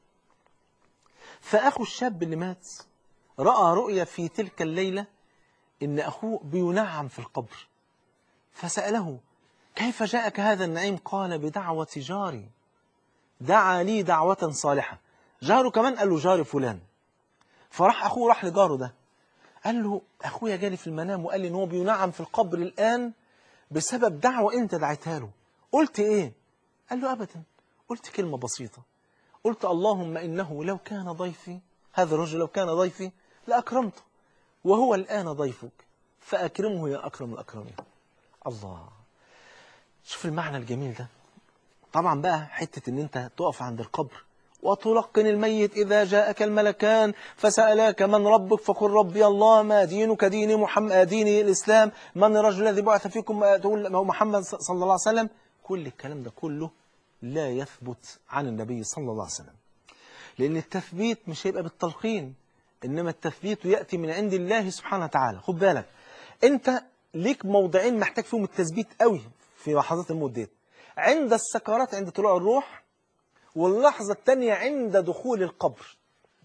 فأخو الشاب اللي مات رأى رؤيا في تلك الليلة إن أخوه بينعم في القبر فسأله كيف جاءك هذا النعيم قال بدعوة جاري دعا لي دعوة صالحة جاره كمان قال له جاري فلان فراح أخوه راح لجاره ده قال له أخويا جالي في المنام وقال لي إن هو بينعم في القبر الآن بسبب دعوة أنت دعيتها له قلت إيه؟ قال له أبدا قلت كلمة بسيطة قلت اللهم إنه لو كان ضيفي هذا الرجل لو كان ضيفي لأكرمته وهو الآن ضيفك فأكرمه يا أكرم الأكرمين الله شوف المعنى الجميل ده طبعا بقى حتة ان انت تقف عند القبر وتلقن الميت إذا جاءك الملكان فسألاك من ربك فقل ربي الله ما دينك دين محمد ديني الإسلام من الرجل الذي بعث فيكم تقول محمد صلى الله عليه وسلم كل الكلام ده كله لا يثبت عن النبي صلى الله عليه وسلم لأن التثبيت مش هيبقى بالتلقين إنما التثبيت يأتي من عند الله سبحانه وتعالى خد بالك أنت ليك موضعين محتاج فيهم التثبيت قوي في لحظات الموت ديت عند السكرات عند طلوع الروح واللحظة الثانية عند دخول القبر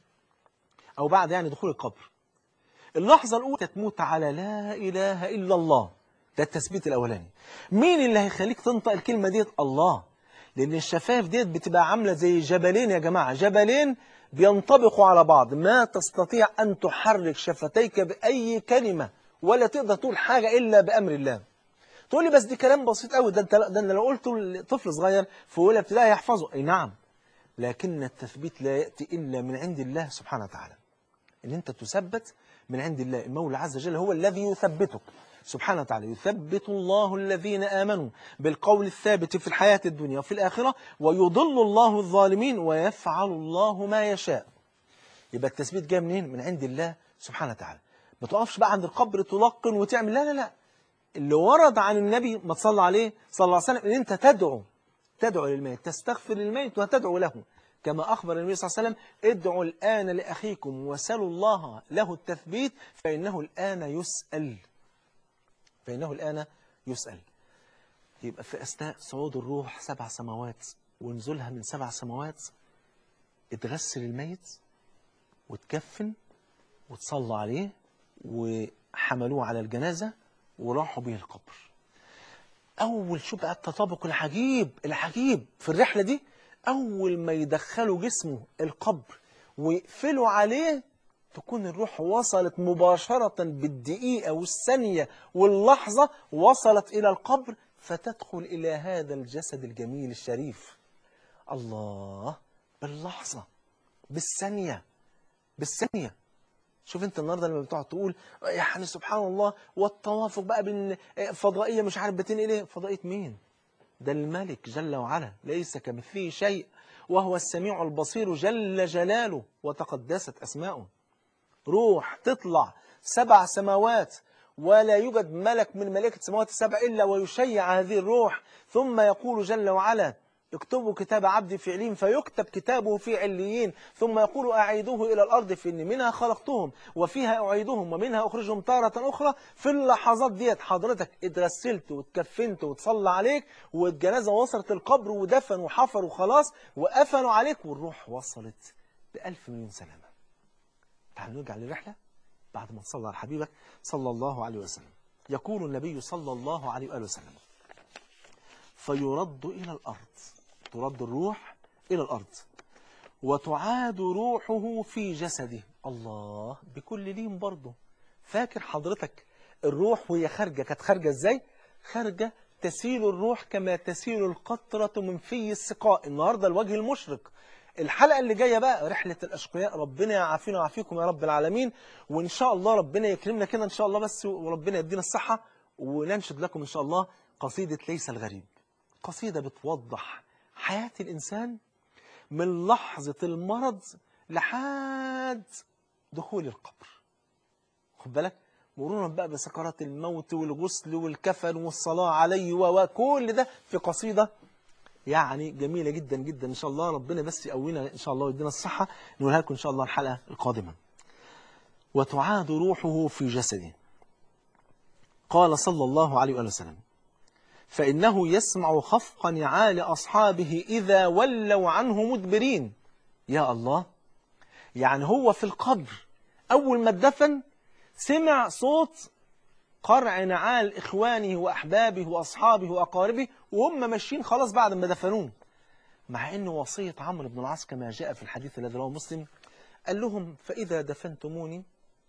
أو بعد يعني دخول القبر اللحظة الأولى تموت على لا إله إلا الله ده التثبيت الأولاني مين اللي هيخليك تنطق الكلمة ديت الله لأن الشفايف ديت بتبقى عاملة زي جبلين يا جماعة جبلين بينطبقوا على بعض ما تستطيع أن تحرك شفتيك بأي كلمة ولا تقدر تقول حاجة إلا بأمر الله تقول لي بس دي كلام بسيط قوي ده انت ده انا لو قلته لطفل صغير في اولى ابتدائي يحفظه اي نعم لكن التثبيت لا ياتي الا من عند الله سبحانه وتعالى ان انت تثبت من عند الله المولى عز وجل هو الذي يثبتك سبحانه وتعالى يثبت الله الذين آمنوا بالقول الثابت في الحياة الدنيا وفي الآخرة ويضل الله الظالمين ويفعل الله ما يشاء يبقى التثبيت جاي منين؟ من عند الله سبحانه وتعالى ما تقفش بقى عند القبر تلقن وتعمل لا لا لا اللي ورد عن النبي ما تصلى عليه صلى الله عليه وسلم ان انت تدعو تدعو للميت تستغفر للميت وتدعو له كما أخبر النبي صلى الله عليه وسلم ادعوا الآن لأخيكم وسلوا الله له التثبيت فإنه الآن يسأل فإنه الآن يسأل يبقى في أثناء صعود الروح سبع سماوات ونزولها من سبع سماوات اتغسل الميت وتكفن وتصلى عليه وحملوه على الجنازة وراحوا به القبر أول شوف بقى التطابق العجيب العجيب في الرحلة دي أول ما يدخلوا جسمه القبر ويقفلوا عليه تكون الروح وصلت مباشرة بالدقيقة والثانية واللحظة وصلت إلى القبر فتدخل إلى هذا الجسد الجميل الشريف الله باللحظة بالثانية بالثانية شوف انت النهارده لما بتقعد تقول يعني سبحان الله والتوافق بقى بين فضائيه مش عارف بتنقل ايه فضائيه مين ده الملك جل وعلا ليس كمثله شيء وهو السميع البصير جل جلاله وتقدست اسماؤه روح تطلع سبع سماوات ولا يوجد ملك من ملائكه السماوات السبع الا ويشيع هذه الروح ثم يقول جل وعلا اكتبوا كتاب عبدي في عليين فيكتب كتابه في عليين ثم يقول أعيدوه إلى الأرض فإني منها خلقتهم وفيها أعيدهم ومنها أخرجهم تارة أخرى في اللحظات ديت حضرتك اتغسلت واتكفنت وتصلى عليك والجنازة وصلت القبر ودفن وحفر وخلاص وقفلوا عليك والروح وصلت بألف مليون سلامة تعالوا نرجع للرحلة بعد ما تصلى على حبيبك صلى الله عليه وسلم يقول النبي صلى الله عليه وآله وسلم فيرد إلى الأرض ترد الروح إلى الأرض وتعاد روحه في جسده الله بكل لين برضه فاكر حضرتك الروح وهي خارجة كانت خارجة ازاي خارجة تسيل الروح كما تسيل القطرة من في السقاء النهاردة الوجه المشرق الحلقة اللي جاية بقى رحلة الأشقياء ربنا يعافينا ويعافيكم يا رب العالمين وإن شاء الله ربنا يكرمنا كده إن شاء الله بس وربنا يدينا الصحة وننشد لكم إن شاء الله قصيدة ليس الغريب قصيدة بتوضح حياة الإنسان من لحظة المرض لحد دخول القبر خد بالك مرورا بقى بسكرات الموت والغسل والكفن والصلاة عليه وكل ده في قصيدة يعني جميلة جدا جدا إن شاء الله ربنا بس يقوينا إن شاء الله ويدينا الصحة نقولها لكم إن شاء الله الحلقة القادمة وتعاد روحه في جسده قال صلى الله عليه وآله وسلم فإنه يسمع خفق نعال أصحابه إذا ولوا عنه مدبرين يا الله يعني هو في القبر أول ما اتدفن سمع صوت قرع نعال إخوانه وأحبابه وأصحابه وأقاربه وهم ماشيين خلاص بعد ما دفنوه مع أن وصية عمرو بن العاص كما جاء في الحديث الذي رواه مسلم قال لهم فإذا دفنتموني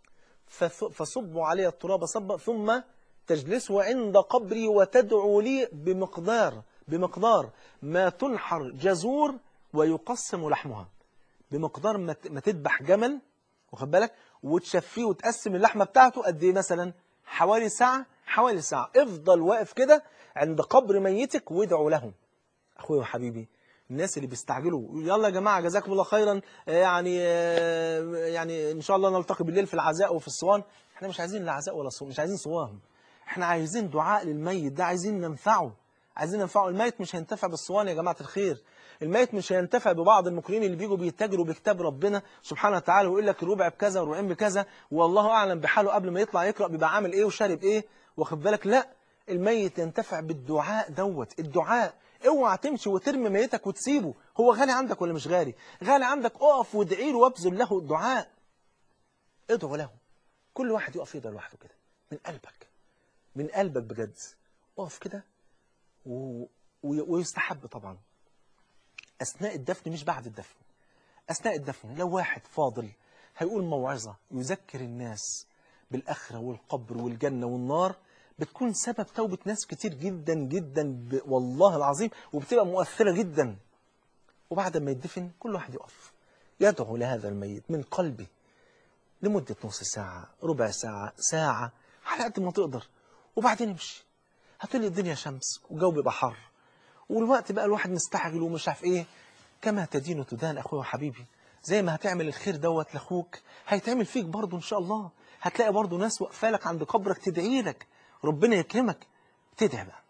فصبوا علي التراب صبا ثم تجلسوا عند قبري وتدعو لي بمقدار بمقدار ما تنحر جزور ويقسم لحمها بمقدار ما تذبح جمل واخد بالك وتشفيه وتقسم اللحمه بتاعته قد ايه مثلا حوالي ساعه حوالي ساعه افضل واقف كده عند قبر ميتك وادعوا لهم اخويا وحبيبي الناس اللي بيستعجلوا يلا يا جماعه جزاكم الله خيرا يعني يعني ان شاء الله نلتقي بالليل في العزاء وفي الصوان احنا مش عايزين لا عزاء ولا صوم مش عايزين صوام احنا عايزين دعاء للميت ده عايزين ننفعه عايزين ننفعه الميت مش هينتفع بالصوان يا جماعة الخير الميت مش هينتفع ببعض المقرين اللي بيجوا بيتاجروا بكتاب ربنا سبحانه وتعالى ويقول لك الربع بكذا والربعين بكذا والله اعلم بحاله قبل ما يطلع يقرا بيبقى عامل ايه وشارب ايه واخد بالك لا الميت ينتفع بالدعاء دوت الدعاء اوعى تمشي وترمي ميتك وتسيبه هو غالي عندك ولا مش غالي غالي عندك اقف وادعي له وابذل له الدعاء ادعو له كل واحد يقف يدعي لوحده كده من قلبك من قلبك بجد اقف كده و... و... ويستحب طبعا اثناء الدفن مش بعد الدفن اثناء الدفن لو واحد فاضل هيقول موعظه يذكر الناس بالاخره والقبر والجنه والنار بتكون سبب توبه ناس كتير جدا جدا ب... والله العظيم وبتبقى مؤثره جدا وبعد ما يدفن كل واحد يقف يدعو لهذا الميت من قلبه لمدة نص ساعة ربع ساعة ساعة على قد ما تقدر وبعدين امشي هتقولي الدنيا شمس والجو بيبقى حر والوقت بقى الواحد مستعجل ومش عارف ايه كما تدين تدان اخويا وحبيبي زي ما هتعمل الخير دوت لاخوك هيتعمل فيك برضه ان شاء الله هتلاقي برضه ناس واقفه لك عند قبرك تدعي لك ربنا يكرمك تدعي بقى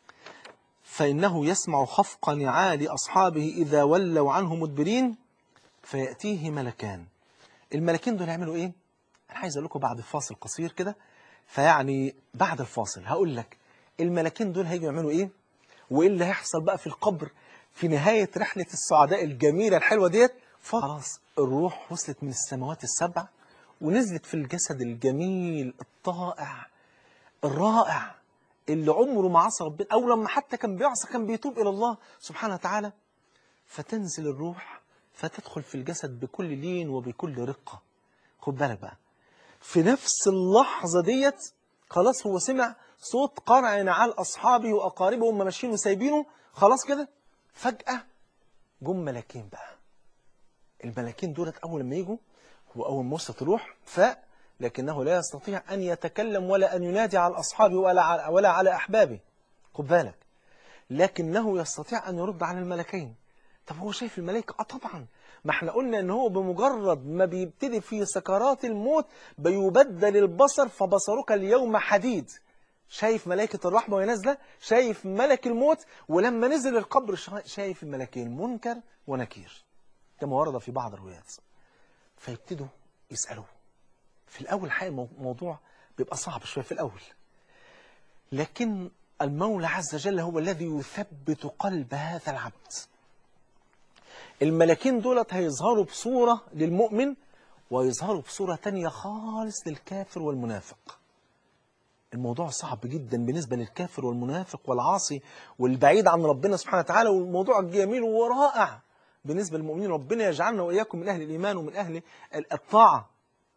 فإنه يسمع خفق نعال أصحابه إذا ولوا عنه مدبرين فيأتيه ملكان الملكين دول يعملوا إيه؟ أنا عايز أقول لكم بعد فاصل قصير كده فيعني بعد الفاصل هقول لك الملكين دول هيجوا يعملوا إيه؟ وإيه اللي هيحصل بقى في القبر في نهاية رحلة السعداء الجميلة الحلوة ديت خلاص الروح وصلت من السماوات السبع ونزلت في الجسد الجميل الطائع الرائع اللي عمره ما عصى ربنا او لما حتى كان بيعصى كان بيتوب الى الله سبحانه وتعالى فتنزل الروح فتدخل في الجسد بكل لين وبكل رقه خد بالك بقى في نفس اللحظه ديت خلاص هو سمع صوت قرع نعال اصحابه واقاربه وهم ماشيين وسايبينه خلاص كده فجاه جم ملاكين بقى الملاكين دولت اول ما يجوا هو اول ما وصلت الروح ف لكنه لا يستطيع أن يتكلم ولا أن ينادي على أصحابه ولا على, ولا على أحبابه خد بالك لكنه يستطيع أن يرد على الملكين طب هو شايف الملائكة؟ آه طبعا ما احنا قلنا ان هو بمجرد ما بيبتدي في سكرات الموت بيبدل البصر فبصرك اليوم حديد شايف ملائكة الرحمة وهي نازلة شايف ملك الموت ولما نزل القبر شايف الملكين منكر ونكير كما ورد في بعض الروايات فيبتدوا يسألوه في الأول حقيقة الموضوع بيبقى صعب شوية في الأول لكن المولى عز وجل هو الذي يثبت قلب هذا العبد الملكين دولت هيظهروا بصورة للمؤمن ويظهروا بصورة تانية خالص للكافر والمنافق الموضوع صعب جدا بالنسبة للكافر والمنافق والعاصي والبعيد عن ربنا سبحانه وتعالى والموضوع جميل ورائع بالنسبة للمؤمنين ربنا يجعلنا وإياكم من أهل الإيمان ومن أهل الطاعة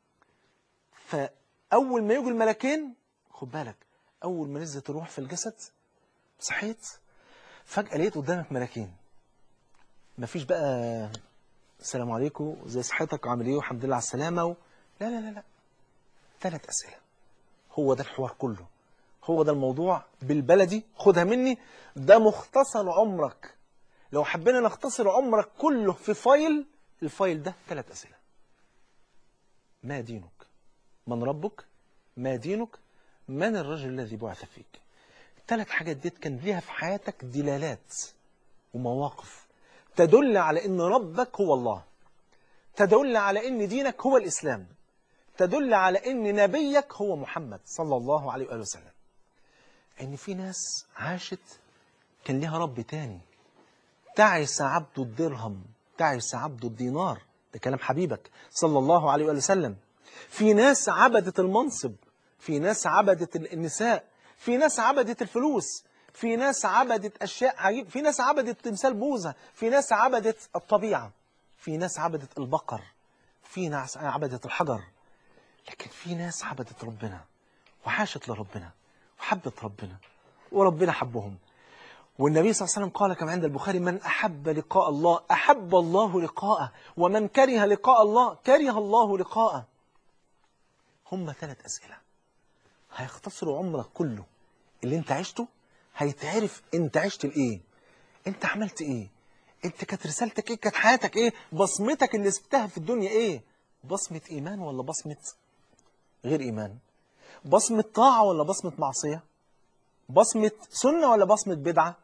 فأول ما يجوا الملكين خد بالك أول ما نزلت الروح في الجسد صحيت فجأة لقيت قدامك ملكين مفيش بقى السلام عليكم زي صحتك عامل ايه والحمد لله على السلامة و... لا لا لا لا ثلاث أسئلة هو ده الحوار كله هو ده الموضوع بالبلدي خدها مني ده مختصر عمرك لو حبينا نختصر عمرك كله في فايل الفايل ده ثلاث أسئلة ما دينك من ربك ما دينك من الرجل الذي بعث فيك الثلاث حاجات ديت كان ليها في حياتك دلالات ومواقف تدل على ان ربك هو الله تدل على ان دينك هو الاسلام تدل على ان نبيك هو محمد صلى الله عليه واله وسلم ان في ناس عاشت كان ليها رب تاني تعس عبد الدرهم تعس عبد الدينار ده كلام حبيبك صلى الله عليه واله وسلم في ناس عبدت المنصب في ناس عبدت النساء في ناس عبدت الفلوس في ناس عبدت أشياء عجيب في ناس عبدت تمثال بوزة في ناس عبدت الطبيعة في ناس عبدت البقر في ناس عبدت الحجر لكن في ناس عبدت ربنا وعاشت لربنا وحبت ربنا وربنا حبهم والنبي صلى الله عليه وسلم قال كما عند البخاري من أحب لقاء الله أحب الله لقاءه ومن كره لقاء الله كره الله لقاءه هم ثلاث أسئلة هيختصروا عمرك كله اللي انت عشته هيتعرف انت عشت الايه انت عملت ايه انت كانت رسالتك ايه كانت حياتك ايه بصمتك اللي سبتها في الدنيا ايه بصمة ايمان ولا بصمة غير ايمان بصمة طاعة ولا بصمة معصية بصمة سنة ولا بصمة بدعة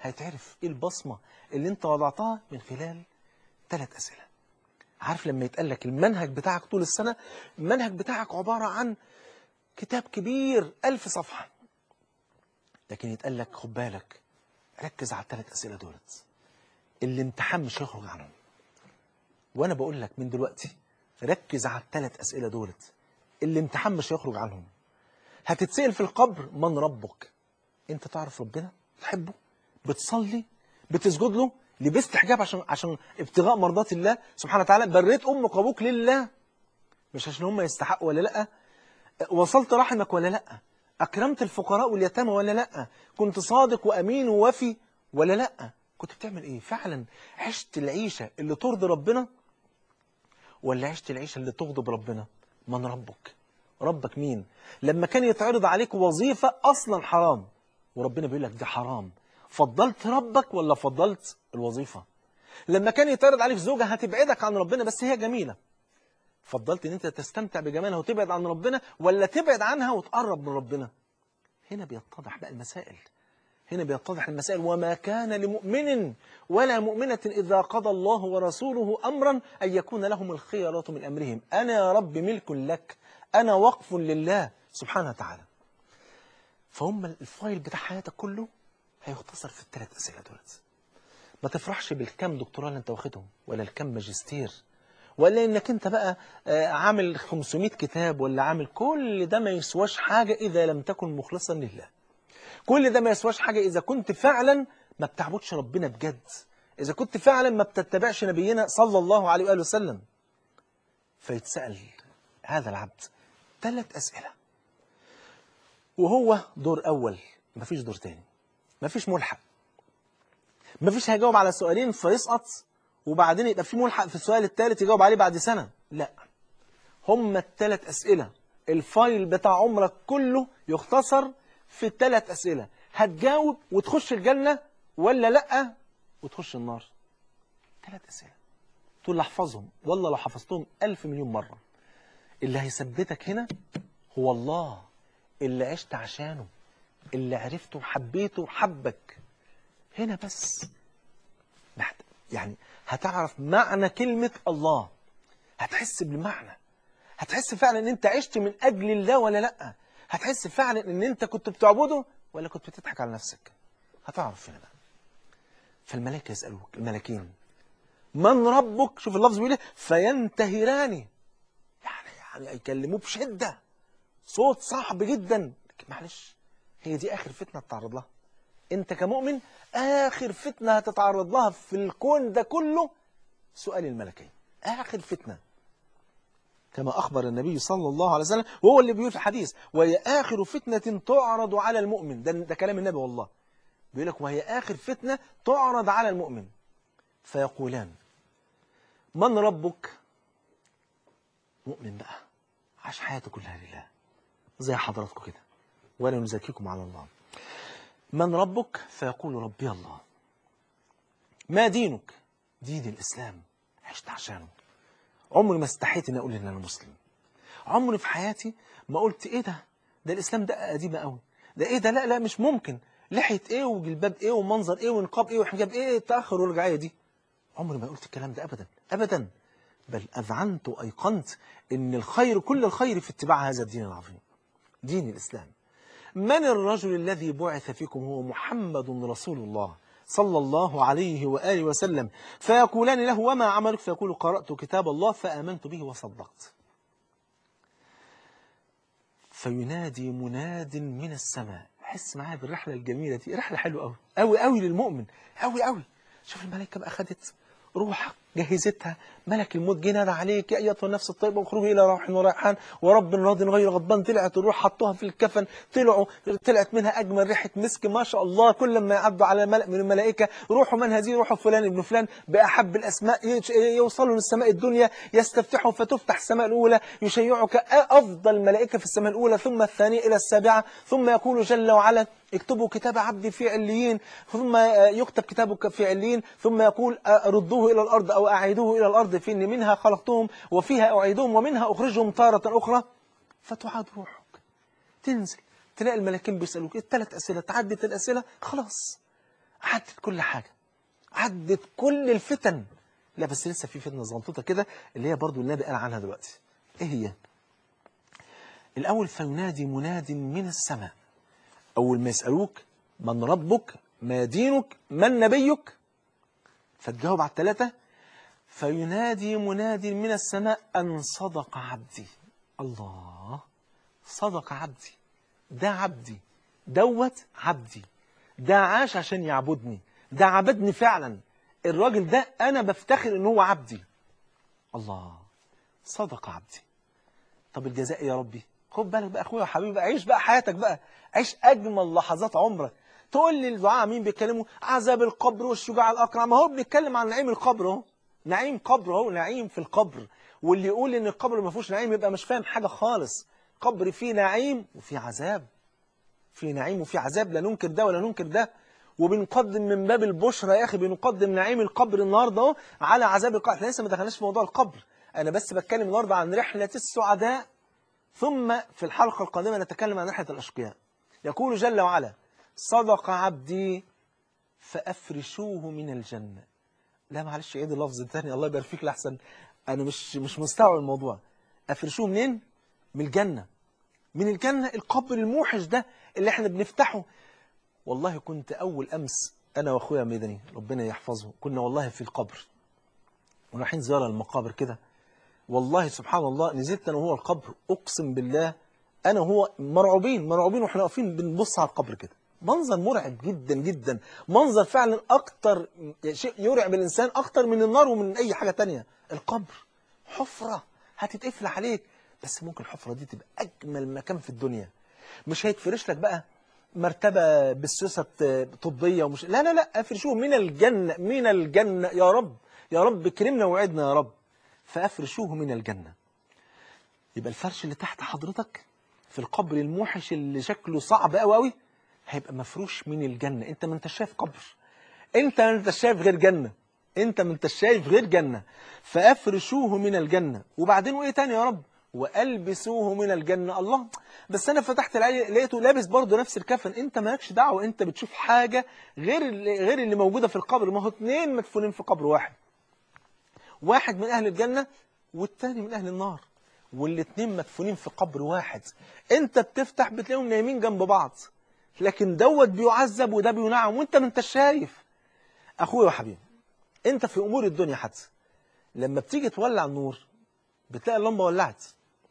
هيتعرف ايه البصمة اللي انت وضعتها من خلال ثلاث أسئلة عارف لما يتقال لك المنهج بتاعك طول السنة المنهج بتاعك عبارة عن كتاب كبير ألف صفحة لكن يتقال لك خد بالك ركز على الثلاث أسئلة دولت الامتحان مش هيخرج عنهم وأنا بقول لك من دلوقتي ركز على الثلاث أسئلة دولت الامتحان مش هيخرج عنهم هتتسأل في القبر من ربك انت تعرف ربنا تحبه بتصلي بتسجد له لبست حجاب عشان عشان ابتغاء مرضات الله سبحانه وتعالى بريت امك وابوك لله مش عشان هم يستحقوا ولا لا وصلت رحمك ولا لا اكرمت الفقراء واليتامى ولا لا كنت صادق وامين ووفي ولا لا كنت بتعمل ايه فعلا عشت العيشه اللي ترضي ربنا ولا عشت العيشه اللي تغضب ربنا من ربك ربك مين لما كان يتعرض عليك وظيفه اصلا حرام وربنا بيقول لك دي حرام فضلت ربك ولا فضلت الوظيفة لما كان يتعرض عليك زوجة هتبعدك عن ربنا بس هي جميلة فضلت ان انت تستمتع بجمالها وتبعد عن ربنا ولا تبعد عنها وتقرب من ربنا هنا بيتضح بقى المسائل هنا بيتضح المسائل وما كان لمؤمن ولا مؤمنة إذا قضى الله ورسوله أمرا أن يكون لهم الخيارات من أمرهم أنا يا رب ملك لك أنا وقف لله سبحانه وتعالى فهم الفايل بتاع حياتك كله هيختصر في الثلاث أسئلة دولت ما تفرحش بالكم دكتوراه اللي انت واخدهم ولا الكم ماجستير ولا انك انت بقى عامل 500 كتاب ولا عامل كل ده ما يسواش حاجة إذا لم تكن مخلصا لله كل ده ما يسواش حاجة إذا كنت فعلا ما بتعبدش ربنا بجد إذا كنت فعلا ما بتتبعش نبينا صلى الله عليه وآله وسلم فيتسأل هذا العبد ثلاث أسئلة وهو دور أول مفيش دور تاني مفيش ملحق مفيش هيجاوب على سؤالين فيسقط وبعدين يبقى في ملحق في السؤال الثالث يجاوب عليه بعد سنة لا هم الثلاث أسئلة الفايل بتاع عمرك كله يختصر في الثلاث أسئلة هتجاوب وتخش الجنة ولا لأ وتخش النار ثلاث أسئلة تقول لي احفظهم والله لو حفظتهم ألف مليون مرة اللي هيثبتك هنا هو الله اللي عشت عشانه اللي عرفته وحبيته وحبك هنا بس بعد يعني هتعرف معنى كلمة الله هتحس بالمعنى هتحس فعلا ان انت عشت من اجل الله ولا لا هتحس فعلا ان انت كنت بتعبده ولا كنت بتضحك على نفسك هتعرف هنا بقى فالملائكة يسألوك الملاكين من ربك شوف اللفظ بيقول ايه فينتهران يعني يعني يكلموه بشدة صوت صعب جدا معلش هي دي آخر فتنة تتعرض لها أنت كمؤمن آخر فتنة هتتعرض لها في الكون ده كله سؤال الملكين آخر فتنة كما أخبر النبي صلى الله عليه وسلم وهو اللي بيقول في الحديث وهي آخر فتنة تعرض على المؤمن ده, ده كلام النبي والله بيقول لك وهي آخر فتنة تعرض على المؤمن فيقولان من ربك مؤمن بقى عاش حياته كلها لله زي حضراتكم كده ولا نزكيكم على الله من ربك فيقول ربي الله ما دينك دين الإسلام عشت عشانه عمري ما استحيت ان اقول ان انا مسلم عمري في حياتي ما قلت ايه ده ده الاسلام ده قديمه قوي ده ايه ده لا لا مش ممكن لحيه ايه وجلباب ايه ومنظر ايه ونقاب ايه وحجاب ايه التاخر والرجعيه دي عمري ما قلت الكلام ده ابدا ابدا بل اذعنت وايقنت ان الخير كل الخير في اتباع هذا الدين العظيم دين الاسلام من الرجل الذي بعث فيكم هو محمد رسول الله صلى الله عليه وآله وسلم فيقولان له وما عملك فيقول قرأت كتاب الله فآمنت به وصدقت فينادي مناد من السماء حس معايا بالرحلة الجميلة دي رحلة حلوة قوي قوي قوي للمؤمن قوي قوي شوف الملائكة بقى خدت روح جهزتها ملك الموت جه نادى عليك يا ايتها النفس الطيبه واخرجي الى روح وريحان ورب راض غير غضبان طلعت الروح حطوها في الكفن طلعوا طلعت منها اجمل ريحه مسك ما شاء الله كل ما يعدوا على ملأ من الملائكه روحوا من هذه روح فلان ابن فلان باحب الاسماء يوصلوا للسماء الدنيا يستفتحوا فتفتح السماء الاولى يشيعك افضل ملائكه في السماء الاولى ثم الثانيه الى السابعه ثم يقول جل وعلا اكتبوا كتاب عبدي في عليين ثم يكتب كتابك في عليين ثم يقول ردوه إلى الأرض أو أعيدوه إلى الأرض فإن منها خلقتهم وفيها أعيدهم ومنها أخرجهم تارة أخرى فتعاد روحك تنزل تلاقي الملاكين بيسألوك الثلاث أسئلة تعدت الأسئلة خلاص عدت كل حاجة عدت كل الفتن لا بس لسه في فتنة زنطوطة كده اللي هي برضو النبي قال عنها دلوقتي ايه هي الأول فينادي مناد من السماء أول ما يسألوك من ربك ما دينك من نبيك فتجاوب على الثلاثة فينادي مناد من السماء أن صدق عبدي الله صدق عبدي ده عبدي دوت عبدي ده عاش عشان يعبدني ده عبدني فعلا الراجل ده أنا بفتخر إن هو عبدي الله صدق عبدي طب الجزاء يا ربي خد بالك بقى اخويا وحبيبي عيش بقى حياتك بقى عيش اجمل لحظات عمرك تقول لي الدعاء مين بيتكلموا عذاب القبر والشجاع الاقرع ما هو بنتكلم عن نعيم القبر اهو نعيم قبر اهو نعيم في القبر واللي يقول ان القبر ما فيهوش نعيم يبقى مش فاهم حاجه خالص قبر فيه نعيم وفيه عذاب فيه نعيم وفيه عذاب لا ننكر ده ولا ننكر ده وبنقدم من باب البشرى يا اخي بنقدم نعيم القبر النهارده اهو على عذاب القبر احنا لسه ما دخلناش في موضوع القبر انا بس بتكلم النهارده عن رحله السعداء ثم في الحلقة القادمة نتكلم عن رحلة الأشقياء يقول جل وعلا صدق عبدي فأفرشوه من الجنة لا معلش عيد اللفظ الثاني الله يبارك فيك لحسن أنا مش مش مستوعب الموضوع أفرشوه منين؟ من الجنة من الجنة القبر الموحش ده اللي احنا بنفتحه والله كنت أول أمس أنا وأخويا مدني ربنا يحفظه كنا والله في القبر ورايحين زيارة المقابر كده والله سبحان الله نزلت انا وهو القبر اقسم بالله انا وهو مرعوبين مرعوبين واحنا واقفين بنبص على القبر كده منظر مرعب جدا جدا منظر فعلا اكتر شيء يرعب الانسان اكتر من النار ومن اي حاجه تانية القبر حفره هتتقفل عليك بس ممكن الحفره دي تبقى اجمل مكان في الدنيا مش هيتفرش لك بقى مرتبه بالسوسه طبيه ومش لا لا لا افرشوه من الجنه من الجنه يا رب يا رب كرمنا وعدنا يا رب فأفرشوه من الجنة يبقى الفرش اللي تحت حضرتك في القبر الموحش اللي شكله صعب قوي قوي هيبقى مفروش من الجنة انت ما انت شايف قبر انت ما انت شايف غير جنة انت ما انت شايف غير جنة فأفرشوه من الجنة وبعدين وايه تاني يا رب وألبسوه من الجنة الله بس أنا فتحت العي لقيته لابس برضه نفس الكفن أنت مالكش دعوة أنت بتشوف حاجة غير اللي غير اللي موجودة في القبر ما هو اتنين مدفونين في قبر واحد واحد من أهل الجنة والتاني من أهل النار والاتنين مدفونين في قبر واحد انت بتفتح بتلاقيهم نايمين جنب بعض لكن دوت بيعذب وده بينعم وانت ما انت شايف اخويا وحبيبي انت في امور الدنيا حتى لما بتيجي تولع النور بتلاقي اللمبه ولعت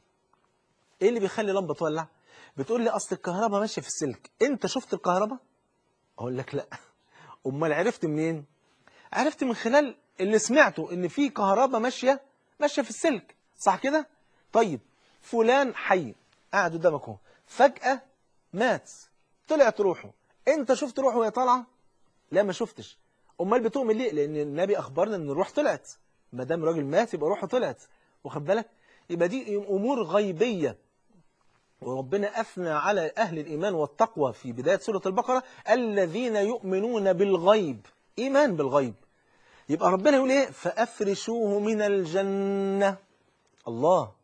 ايه اللي بيخلي اللمبه تولع بتقول لي اصل الكهرباء ماشيه في السلك انت شفت الكهرباء اقول لك لا امال عرفت منين عرفت من خلال اللي سمعته ان في كهرباء ماشيه ماشيه في السلك صح كده طيب فلان حي قاعد قدامك اهو فجاه مات طلعت روحه انت شفت روحه وهي طالعه لا ما شفتش امال بتؤمن ليه لان النبي اخبرنا ان الروح طلعت ما دام راجل مات يبقى روحه طلعت واخد بالك يبقى دي امور غيبيه وربنا أثنى على أهل الإيمان والتقوى في بداية سورة البقرة الذين يؤمنون بالغيب إيمان بالغيب يبقى ربنا يقول إيه فأفرشوه من الجنة الله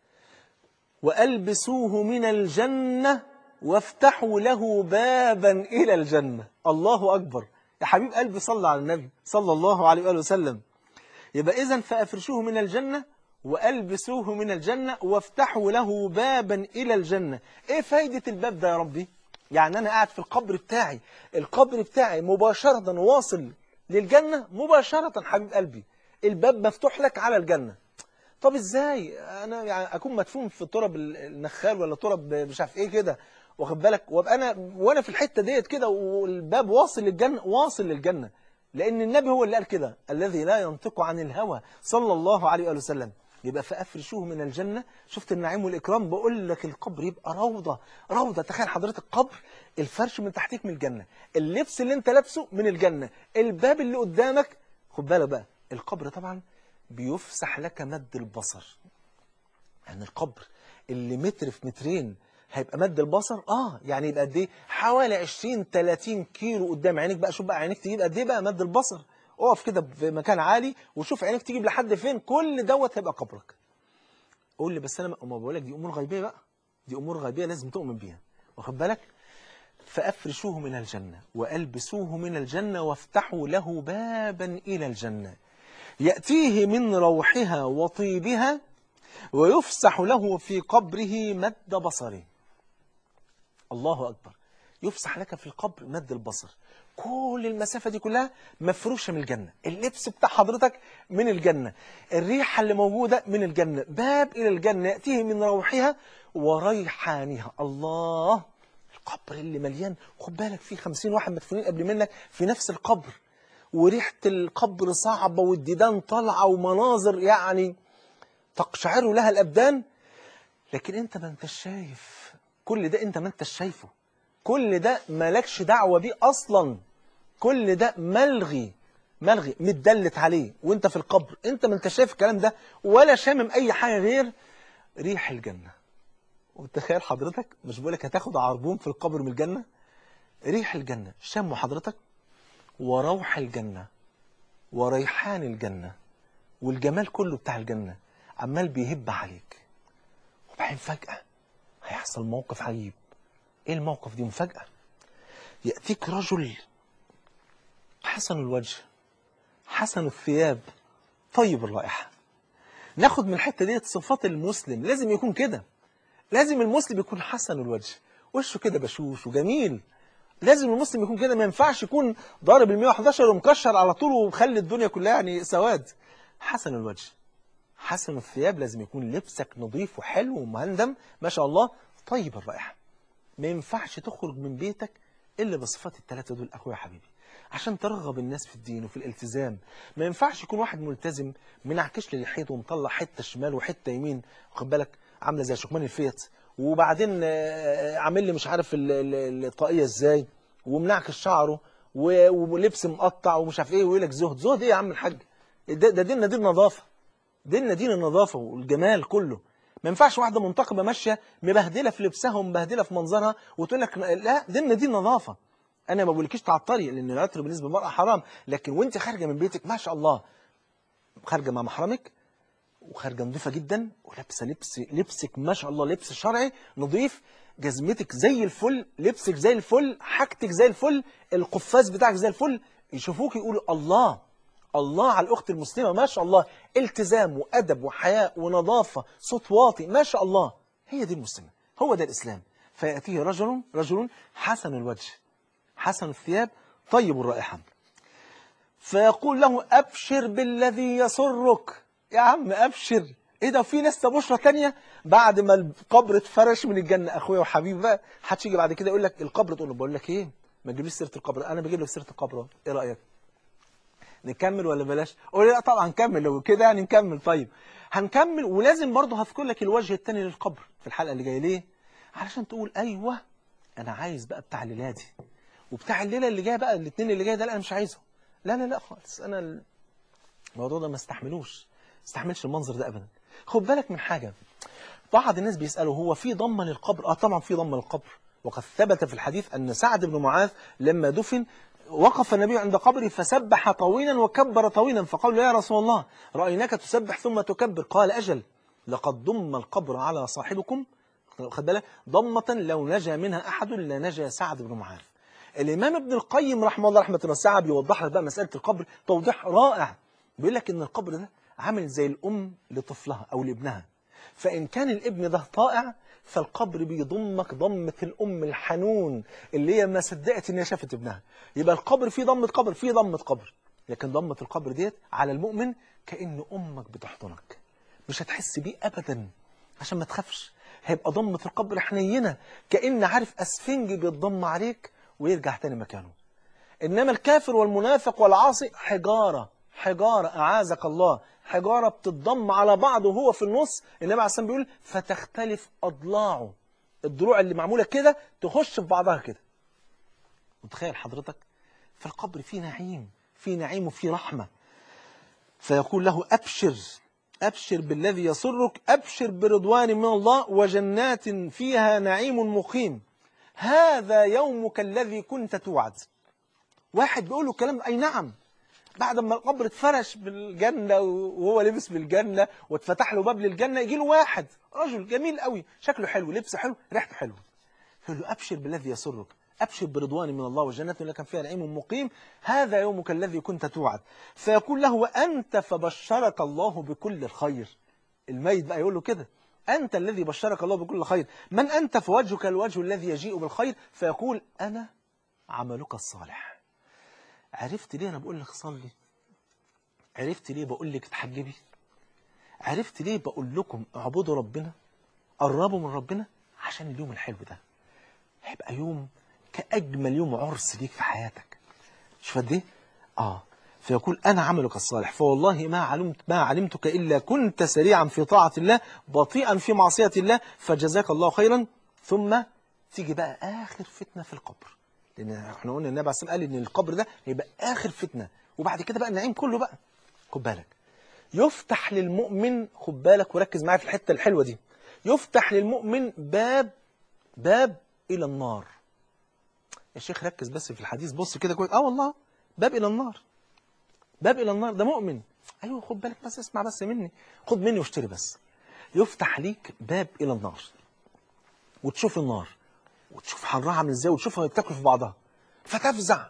وألبسوه من الجنة وافتحوا له بابا إلى الجنة الله أكبر يا حبيب قلبي صلى على النبي صلى الله عليه وآله وسلم يبقى إذن فأفرشوه من الجنة وألبسوه من الجنة وافتحوا له بابا إلى الجنة إيه فايدة الباب ده يا ربي يعني أنا قاعد في القبر بتاعي القبر بتاعي مباشرة واصل للجنة مباشرة حبيب قلبي الباب مفتوح لك على الجنة طب ازاي انا يعني اكون مدفون في تراب النخال ولا تراب مش عارف ايه كده واخد بالك وابقى انا وانا في الحته ديت كده والباب واصل للجنه واصل للجنه لان النبي هو اللي قال كده الذي لا ينطق عن الهوى صلى الله عليه واله وسلم يبقى فافرشوه من الجنه شفت النعيم والاكرام بقول لك القبر يبقى روضه روضه تخيل حضرتك قبر الفرش من تحتيك من الجنه اللبس اللي انت لابسه من الجنه الباب اللي قدامك خد بالك بقى القبر طبعا بيفسح لك مد البصر يعني القبر اللي متر في مترين هيبقى مد البصر اه يعني يبقى قد ايه حوالي 20 30 كيلو قدام عينيك بقى شوف بقى عينيك تجيب قد ايه بقى مد البصر اقف كده في مكان عالي وشوف عينيك تجيب لحد فين كل دوت هيبقى قبرك قول لي بس انا ما بقول لك دي امور غيبيه بقى دي امور غيبيه لازم تؤمن بيها واخد بالك فأفرشوه من الجنة وألبسوه من الجنة وافتحوا له بابا إلى الجنة يأتيه من روحها وطيبها ويفسح له في قبره مد بصره الله أكبر يفسح لك في القبر مد البصر كل المسافة دي كلها مفروشة من الجنة اللبس بتاع حضرتك من الجنة الريحة اللي موجودة من الجنة باب إلى الجنة يأتيه من روحها وريحانها الله القبر اللي مليان خد بالك فيه خمسين واحد مدفونين قبل منك في نفس القبر وريحة القبر صعبة والديدان طالعة ومناظر يعني تقشعر لها الأبدان لكن انت ما انتش شايف كل ده انت ما انتش شايفه كل ده مالكش دعوة بيه أصلا كل ده ملغي ملغي متدلت عليه وانت في القبر انت ما انت شايف الكلام ده ولا شامم اي حاجة غير ريح الجنة وتخيل حضرتك مش بقولك هتاخد عربون في القبر من الجنة ريح الجنة شموا حضرتك وروح الجنة وريحان الجنة والجمال كله بتاع الجنة عمال بيهب عليك وبعدين فجأة هيحصل موقف عجيب ايه الموقف دي مفاجأة يأتيك رجل حسن الوجه حسن الثياب طيب الرائحة ناخد من الحتة ديت صفات المسلم لازم يكون كده لازم المسلم يكون حسن الوجه وشه كده بشوش وجميل لازم المسلم يكون كده ما ينفعش يكون ضارب ال 111 ومكشر على طول ومخلي الدنيا كلها يعني سواد حسن الوجه حسن الثياب لازم يكون لبسك نظيف وحلو ومهندم ما شاء الله طيب الرائحة ما ينفعش تخرج من بيتك إلا بصفات الثلاثة دول أخويا حبيبي عشان ترغب الناس في الدين وفي الالتزام ما ينفعش يكون واحد ملتزم منعكش للحيط ومطلع حتة شمال وحتة يمين واخد بالك عاملة زي شكمان الفيت وبعدين آه، عامل لي مش عارف ال- ال- الطاقية ازاي ومنعكش شعره و- ولبس مقطع ومش عارف ايه ويقول لك زهد زهد ايه يا عم الحاج ده ده ديننا دين نظافة ديننا دين النظافة والجمال كله ما ينفعش واحدة منتقبة ماشية مبهدلة في لبسها ومبهدلة في منظرها وتقول لك لا ديننا دين نظافة أنا ما بقولكيش تعطري لأن العطر بالنسبة للمرأة حرام لكن وأنت خارجة من بيتك ما شاء الله خارجة مع محرمك وخارجة نظيفة جدا ولابسة لبس لبسك ما شاء الله لبس شرعي نظيف جزمتك زي الفل لبسك زي الفل حاجتك زي الفل القفاز بتاعك زي الفل يشوفوك يقولوا الله الله على الأخت المسلمة ما شاء الله التزام وأدب وحياء ونظافة صوت واطي ما شاء الله هي دي المسلمة هو ده الإسلام فيأتيه رجل رجل حسن الوجه حسن الثياب طيب الرائحة فيقول له أبشر بالذي يسرك يا عم أبشر إيه ده في لسه بشرة تانية بعد ما القبر اتفرش من الجنة أخويا وحبيبي بقى حدش يجي بعد كده يقول لك القبر تقول له بقول لك إيه ما تجيبليش سيرة القبر أنا بجيب لك سيرة القبر أهو. إيه رأيك نكمل ولا بلاش قول لي لا طبعا نكمل لو كده يعني نكمل طيب هنكمل ولازم برضه هذكر لك الوجه الثاني للقبر في الحلقة اللي جاية ليه علشان تقول أيوه أنا عايز بقى بتاع الليلة دي وبتاع الليلة اللي جايه بقى الاثنين اللي جايه ده لا أنا مش عايزه لا لا لا خالص أنا الموضوع ده ما استحملوش ما استحملش المنظر ده أبدا خد بالك من حاجة بعض الناس بيسألوا هو في ضمة للقبر اه طبعا في ضمة للقبر وقد ثبت في الحديث أن سعد بن معاذ لما دفن وقف النبي عند قبره فسبح طويلا وكبر طويلا فقالوا يا رسول الله رأيناك تسبح ثم تكبر قال أجل لقد ضم القبر على صاحبكم خد بالك ضمة لو نجا منها أحد لنجا سعد بن معاذ الإمام ابن القيم رحمه الله رحمة واسعة بيوضح لك بقى مسألة القبر توضيح رائع بيقول لك إن القبر ده عامل زي الأم لطفلها أو لابنها فإن كان الابن ده طائع فالقبر بيضمك ضمة الأم الحنون اللي هي ما صدقت إن هي شافت ابنها يبقى القبر فيه ضمة قبر فيه ضمة قبر لكن ضمة القبر ديت على المؤمن كأن أمك بتحضنك مش هتحس بيه أبدا عشان ما تخافش هيبقى ضمة القبر حنينة كأن عارف أسفنج بيتضم عليك ويرجع تاني مكانه إنما الكافر والمنافق والعاصي حجارة حجارة أعاذك الله حجارة بتتضم على بعض وهو في النص النبي عليه الصلاة بيقول فتختلف أضلاعه الضلوع اللي معمولة كده تخش في بعضها كده متخيل حضرتك في القبر في نعيم في نعيم وفي رحمة فيقول له أبشر أبشر بالذي يسرك أبشر برضوان من الله وجنات فيها نعيم مقيم هذا يومك الذي كنت توعد واحد بيقول له الكلام أي نعم بعد ما القبر اتفرش بالجنة وهو لبس بالجنة واتفتح له باب للجنة يجي له واحد رجل جميل قوي شكله حلو لبسه حلو ريحته حلوه يقول له أبشر بالذي يسرك أبشر برضوان من الله وجنة لك فيها نعيم مقيم هذا يومك الذي كنت توعد فيقول له وأنت فبشرك الله بكل الخير الميت بقى يقول له كده أنت الذي بشرك الله بكل خير من أنت فوجهك الوجه الذي يجيء بالخير فيقول أنا عملك الصالح عرفت ليه أنا بقول لك صلي عرفت ليه بقول لك تحجبي عرفت ليه بقول لكم اعبدوا ربنا قربوا من ربنا عشان اليوم الحلو ده هيبقى يوم كأجمل يوم عرس ليك في حياتك شوف قد ايه اه فيقول انا عملك الصالح فوالله ما علمت ما علمتك الا كنت سريعا في طاعه الله بطيئا في معصيه الله فجزاك الله خيرا ثم تيجي بقى اخر فتنه في القبر لان احنا قلنا النبي عليه الصلاه والسلام قال ان القبر ده هيبقى اخر فتنه وبعد كده بقى النعيم كله بقى خد بالك يفتح للمؤمن خد بالك وركز معايا في الحته الحلوه دي يفتح للمؤمن باب باب الى النار يا شيخ ركز بس في الحديث بص كده كويس اه والله باب الى النار باب الى النار ده مؤمن ايوه خد بالك بس اسمع بس مني خد مني واشتري بس يفتح ليك باب الى النار وتشوف النار وتشوف حرها عامل ازاي وتشوفها بتاكل في بعضها فتفزع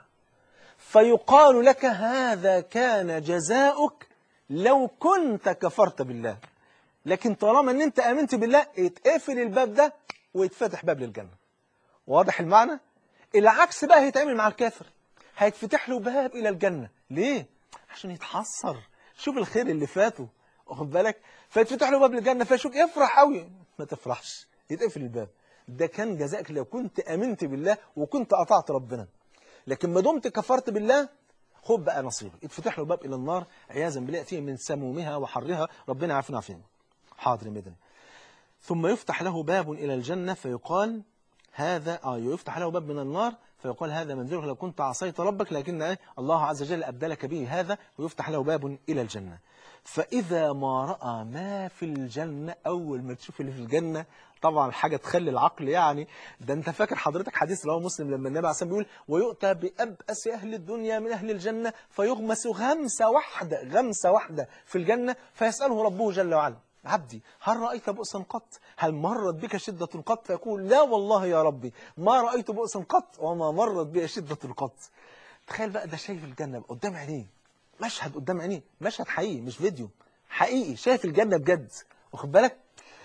فيقال لك هذا كان جزاؤك لو كنت كفرت بالله لكن طالما ان انت امنت بالله يتقفل الباب ده ويتفتح باب للجنه واضح المعنى العكس بقى هيتعمل مع الكافر هيتفتح له باب الى الجنه ليه عشان يتحسر شوف الخير اللي فاته واخد بالك فيتفتح له باب للجنه فيشوف يفرح قوي ما تفرحش يتقفل الباب ده كان جزائك لو كنت امنت بالله وكنت اطعت ربنا لكن ما دمت كفرت بالله خد بقى نصيبك يتفتح له باب الى النار عياذا بالله ياتيه من سمومها وحرها ربنا يعافينا عافينا حاضر مدني ثم يفتح له باب الى الجنه فيقال هذا اه يفتح له باب من النار فيقال هذا منزلك لو كنت عصيت ربك لكن إيه؟ الله عز وجل أبدلك به هذا ويفتح له باب إلى الجنة فإذا ما رأى ما في الجنة أول ما تشوف اللي في الجنة طبعا حاجة تخلي العقل يعني ده أنت فاكر حضرتك حديث رواه مسلم لما النبي عليه الصلاة بيقول ويؤتى بأبأس أهل الدنيا من أهل الجنة فيغمس غمسة واحدة غمسة واحدة في الجنة فيسأله ربه جل وعلا عبدي هل رأيت بؤسا قط هل مرت بك شدة قط فيقول لا والله يا ربي ما رأيت بؤسا قط وما مرت بي شدة قط تخيل بقى ده شايف الجنة قدام عينيه مشهد قدام عينيه مشهد حقيقي مش فيديو حقيقي شايف الجنة بجد واخد بالك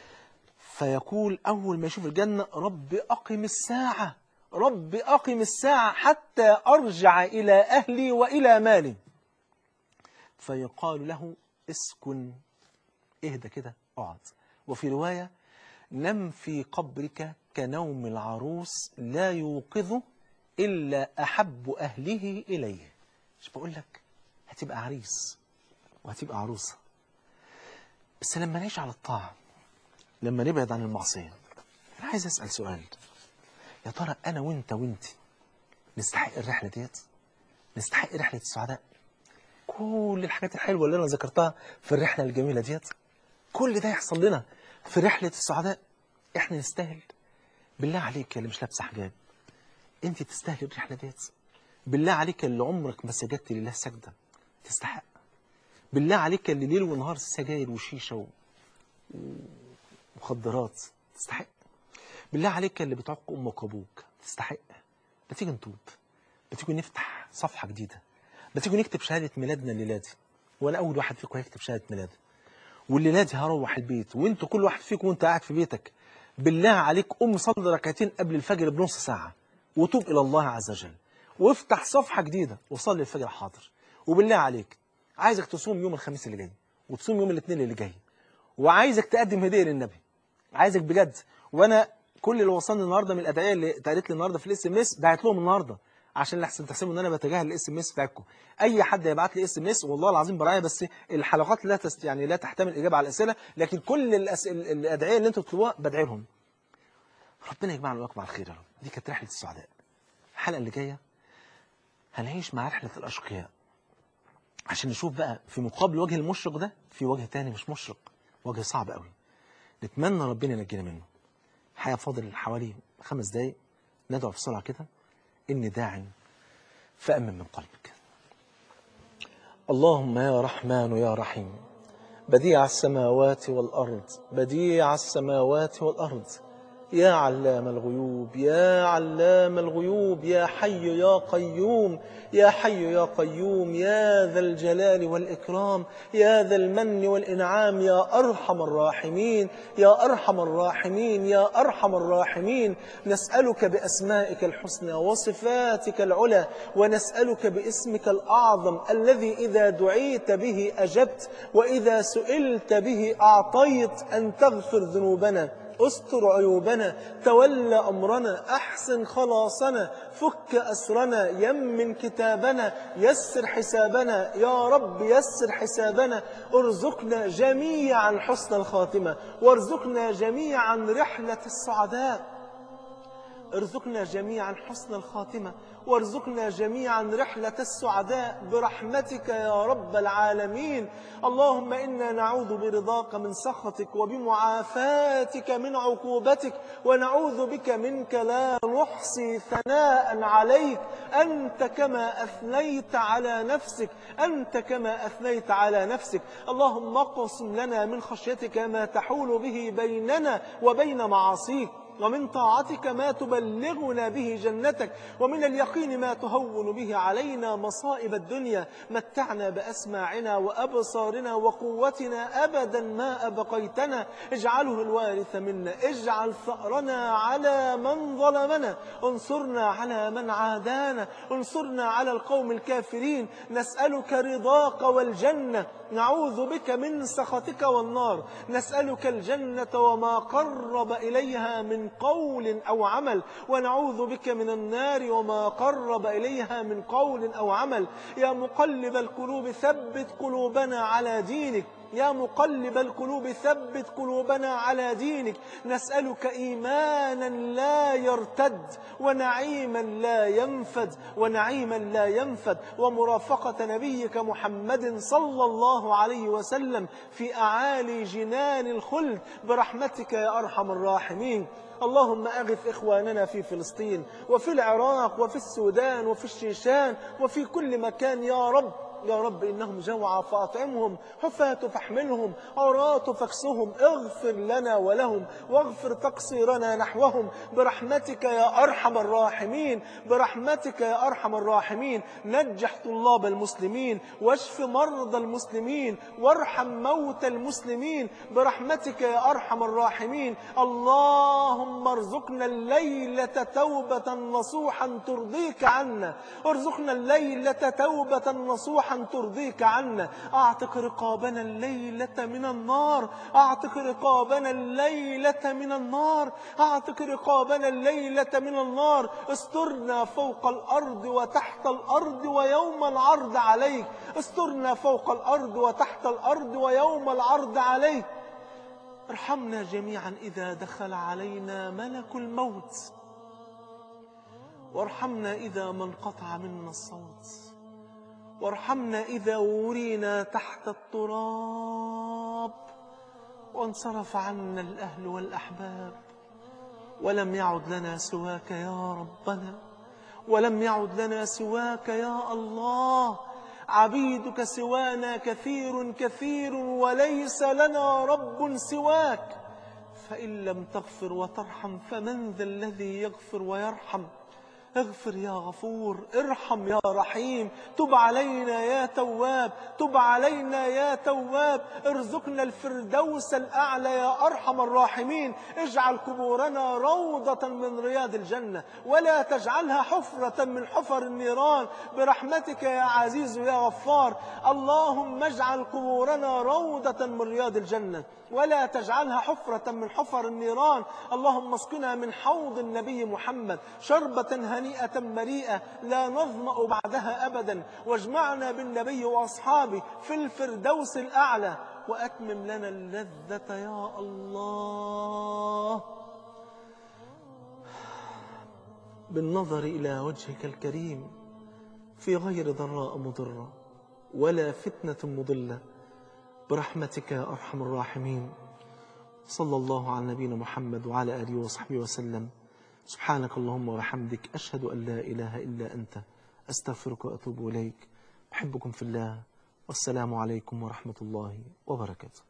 فيقول أول ما يشوف الجنة رب أقم الساعة رب أقم الساعة حتى أرجع إلى أهلي وإلى مالي فيقال له اسكن اهدى كده اقعد وفي رواية نم في قبرك كنوم العروس لا يوقظه إلا أحب أهله إليه مش بقول لك هتبقى عريس وهتبقى عروسة بس لما نعيش على الطاعة لما نبعد عن المعصية أنا عايز أسأل سؤال يا ترى أنا وأنت وأنت نستحق الرحلة ديت نستحق رحلة السعداء كل الحاجات الحلوة اللي أنا ذكرتها في الرحلة الجميلة ديت كل ده يحصل لنا في رحلة السعداء احنا نستاهل بالله عليك يا اللي مش لابسه حجاب انت تستاهل الرحلة ديت بالله عليك اللي عمرك ما سجدت لله سجدة تستحق بالله عليك اللي ليل ونهار سجاير وشيشة و... ومخدرات تستحق بالله عليك اللي بتعق امك وابوك تستحق ما تيجي نتوب ما تيجي نفتح صفحة جديدة ما تيجي نكتب شهادة ميلادنا الليلة دي وانا اول واحد فيكم هيكتب شهادة ميلادي والليلة دي هروح البيت وانتوا كل واحد فيكم وانت قاعد في بيتك بالله عليك قوم صلي ركعتين قبل الفجر بنص ساعة وتوب إلى الله عز وجل وافتح صفحة جديدة وصلي الفجر حاضر وبالله عليك عايزك تصوم يوم الخميس اللي جاي وتصوم يوم الاثنين اللي جاي وعايزك تقدم هدية للنبي عايزك بجد وانا كل اللي وصلني النهارده من الادعيه اللي اتقالت لي النهارده في الاس ام اس دعيت لهم النهارده عشان لحسن تحسبوا ان انا بتجاهل الاس ام اس بتاعكم اي حد يبعت لي اس ام اس والله العظيم برايا بس الحلقات لا تست يعني لا تحتمل الاجابه على الاسئله لكن كل الأس... الادعيه اللي انتم بتطلبوها بدعي لهم ربنا يجمعنا وياكم على الخير يا رب دي كانت رحله السعداء الحلقه اللي جايه هنعيش مع رحله الاشقياء عشان نشوف بقى في مقابل وجه المشرق ده في وجه تاني مش مشرق وجه صعب قوي نتمنى ربنا ينجينا منه الحقيقه فاضل حوالي خمس دقايق ندعو بسرعه كده إني داع فأمن من قلبك اللهم يا رحمن يا رحيم بديع السماوات والأرض بديع السماوات والأرض يا علام الغيوب يا علام الغيوب يا حي يا قيوم يا حي يا قيوم يا ذا الجلال والإكرام يا ذا المن والإنعام يا أرحم الراحمين يا أرحم الراحمين يا أرحم الراحمين نسألك بأسمائك الحسنى وصفاتك العلى ونسألك باسمك الأعظم الذي إذا دعيت به أجبت وإذا سئلت به أعطيت أن تغفر ذنوبنا استر عيوبنا تولى أمرنا أحسن خلاصنا فك أسرنا يمن كتابنا يسر حسابنا يا رب يسر حسابنا ارزقنا جميعا حسن الخاتمة وارزقنا جميعا رحلة السعداء ارزقنا جميعا حسن الخاتمة وارزقنا جميعا رحلة السعداء برحمتك يا رب العالمين اللهم إنا نعوذ برضاك من سخطك وبمعافاتك من عقوبتك ونعوذ بك منك لا نحصي ثناء عليك أنت كما أثنيت على نفسك أنت كما أثنيت على نفسك اللهم اقسم لنا من خشيتك ما تحول به بيننا وبين معاصيك ومن طاعتك ما تبلغنا به جنتك ومن اليقين ما تهون به علينا مصائب الدنيا متعنا بأسماعنا وأبصارنا وقوتنا أبدا ما أبقيتنا اجعله الوارث منا اجعل ثأرنا على من ظلمنا انصرنا على من عادانا انصرنا على القوم الكافرين نسألك رضاك والجنة نعوذ بك من سخطك والنار نسألك الجنة وما قرب إليها من قول أو عمل ونعوذ بك من النار وما قرب إليها من قول أو عمل يا مقلب القلوب ثبت قلوبنا على دينك يا مقلب القلوب ثبت قلوبنا على دينك نسألك إيمانا لا يرتد ونعيما لا ينفد ونعيما لا ينفد ومرافقة نبيك محمد صلى الله عليه وسلم في أعالي جنان الخلد برحمتك يا أرحم الراحمين اللهم أغث إخواننا في فلسطين وفي العراق وفي السودان وفي الشيشان وفي كل مكان يا رب يا رب إنهم جوعى فأطعمهم حفاة فاحملهم عراة فاكسهم اغفر لنا ولهم واغفر تقصيرنا نحوهم برحمتك يا أرحم الراحمين برحمتك يا أرحم الراحمين نجح طلاب المسلمين واشف مرضى المسلمين وارحم موتى المسلمين برحمتك يا أرحم الراحمين اللهم ارزقنا الليلة توبة نصوحا ترضيك عنا ارزقنا الليلة توبة نصوحا ترضيك عنا اعتق رقابنا الليلة من النار اعتق رقابنا الليلة من النار اعتق رقابنا الليلة من النار استرنا فوق الأرض وتحت الأرض ويوم العرض عليك استرنا فوق الأرض وتحت الأرض ويوم العرض عليك ارحمنا جميعا إذا دخل علينا ملك الموت وارحمنا إذا ما انقطع منا الصوت وارحمنا إذا ورينا تحت التراب وانصرف عنا الأهل والأحباب ولم يعد لنا سواك يا ربنا ولم يعد لنا سواك يا الله عبيدك سوانا كثير كثير وليس لنا رب سواك فإن لم تغفر وترحم فمن ذا الذي يغفر ويرحم اغفر يا غفور ارحم يا رحيم تب علينا يا تواب تب علينا يا تواب ارزقنا الفردوس الأعلى يا أرحم الراحمين اجعل قبورنا روضة من رياض الجنة ولا تجعلها حفرة من حفر النيران برحمتك يا عزيز يا غفار اللهم اجعل قبورنا روضة من رياض الجنة ولا تجعلها حفرة من حفر النيران اللهم اسقنا من حوض النبي محمد شربة هنيئة مريئة لا نظمأ بعدها أبدا واجمعنا بالنبي وأصحابه في الفردوس الأعلى وأتمم لنا اللذة يا الله بالنظر إلى وجهك الكريم في غير ضراء مضرة ولا فتنة مضلة برحمتك يا أرحم الراحمين صلى الله على نبينا محمد وعلى آله وصحبه وسلم سبحانك اللهم وبحمدك أشهد أن لا إله إلا أنت أستغفرك وأتوب إليك أحبكم في الله والسلام عليكم ورحمة الله وبركاته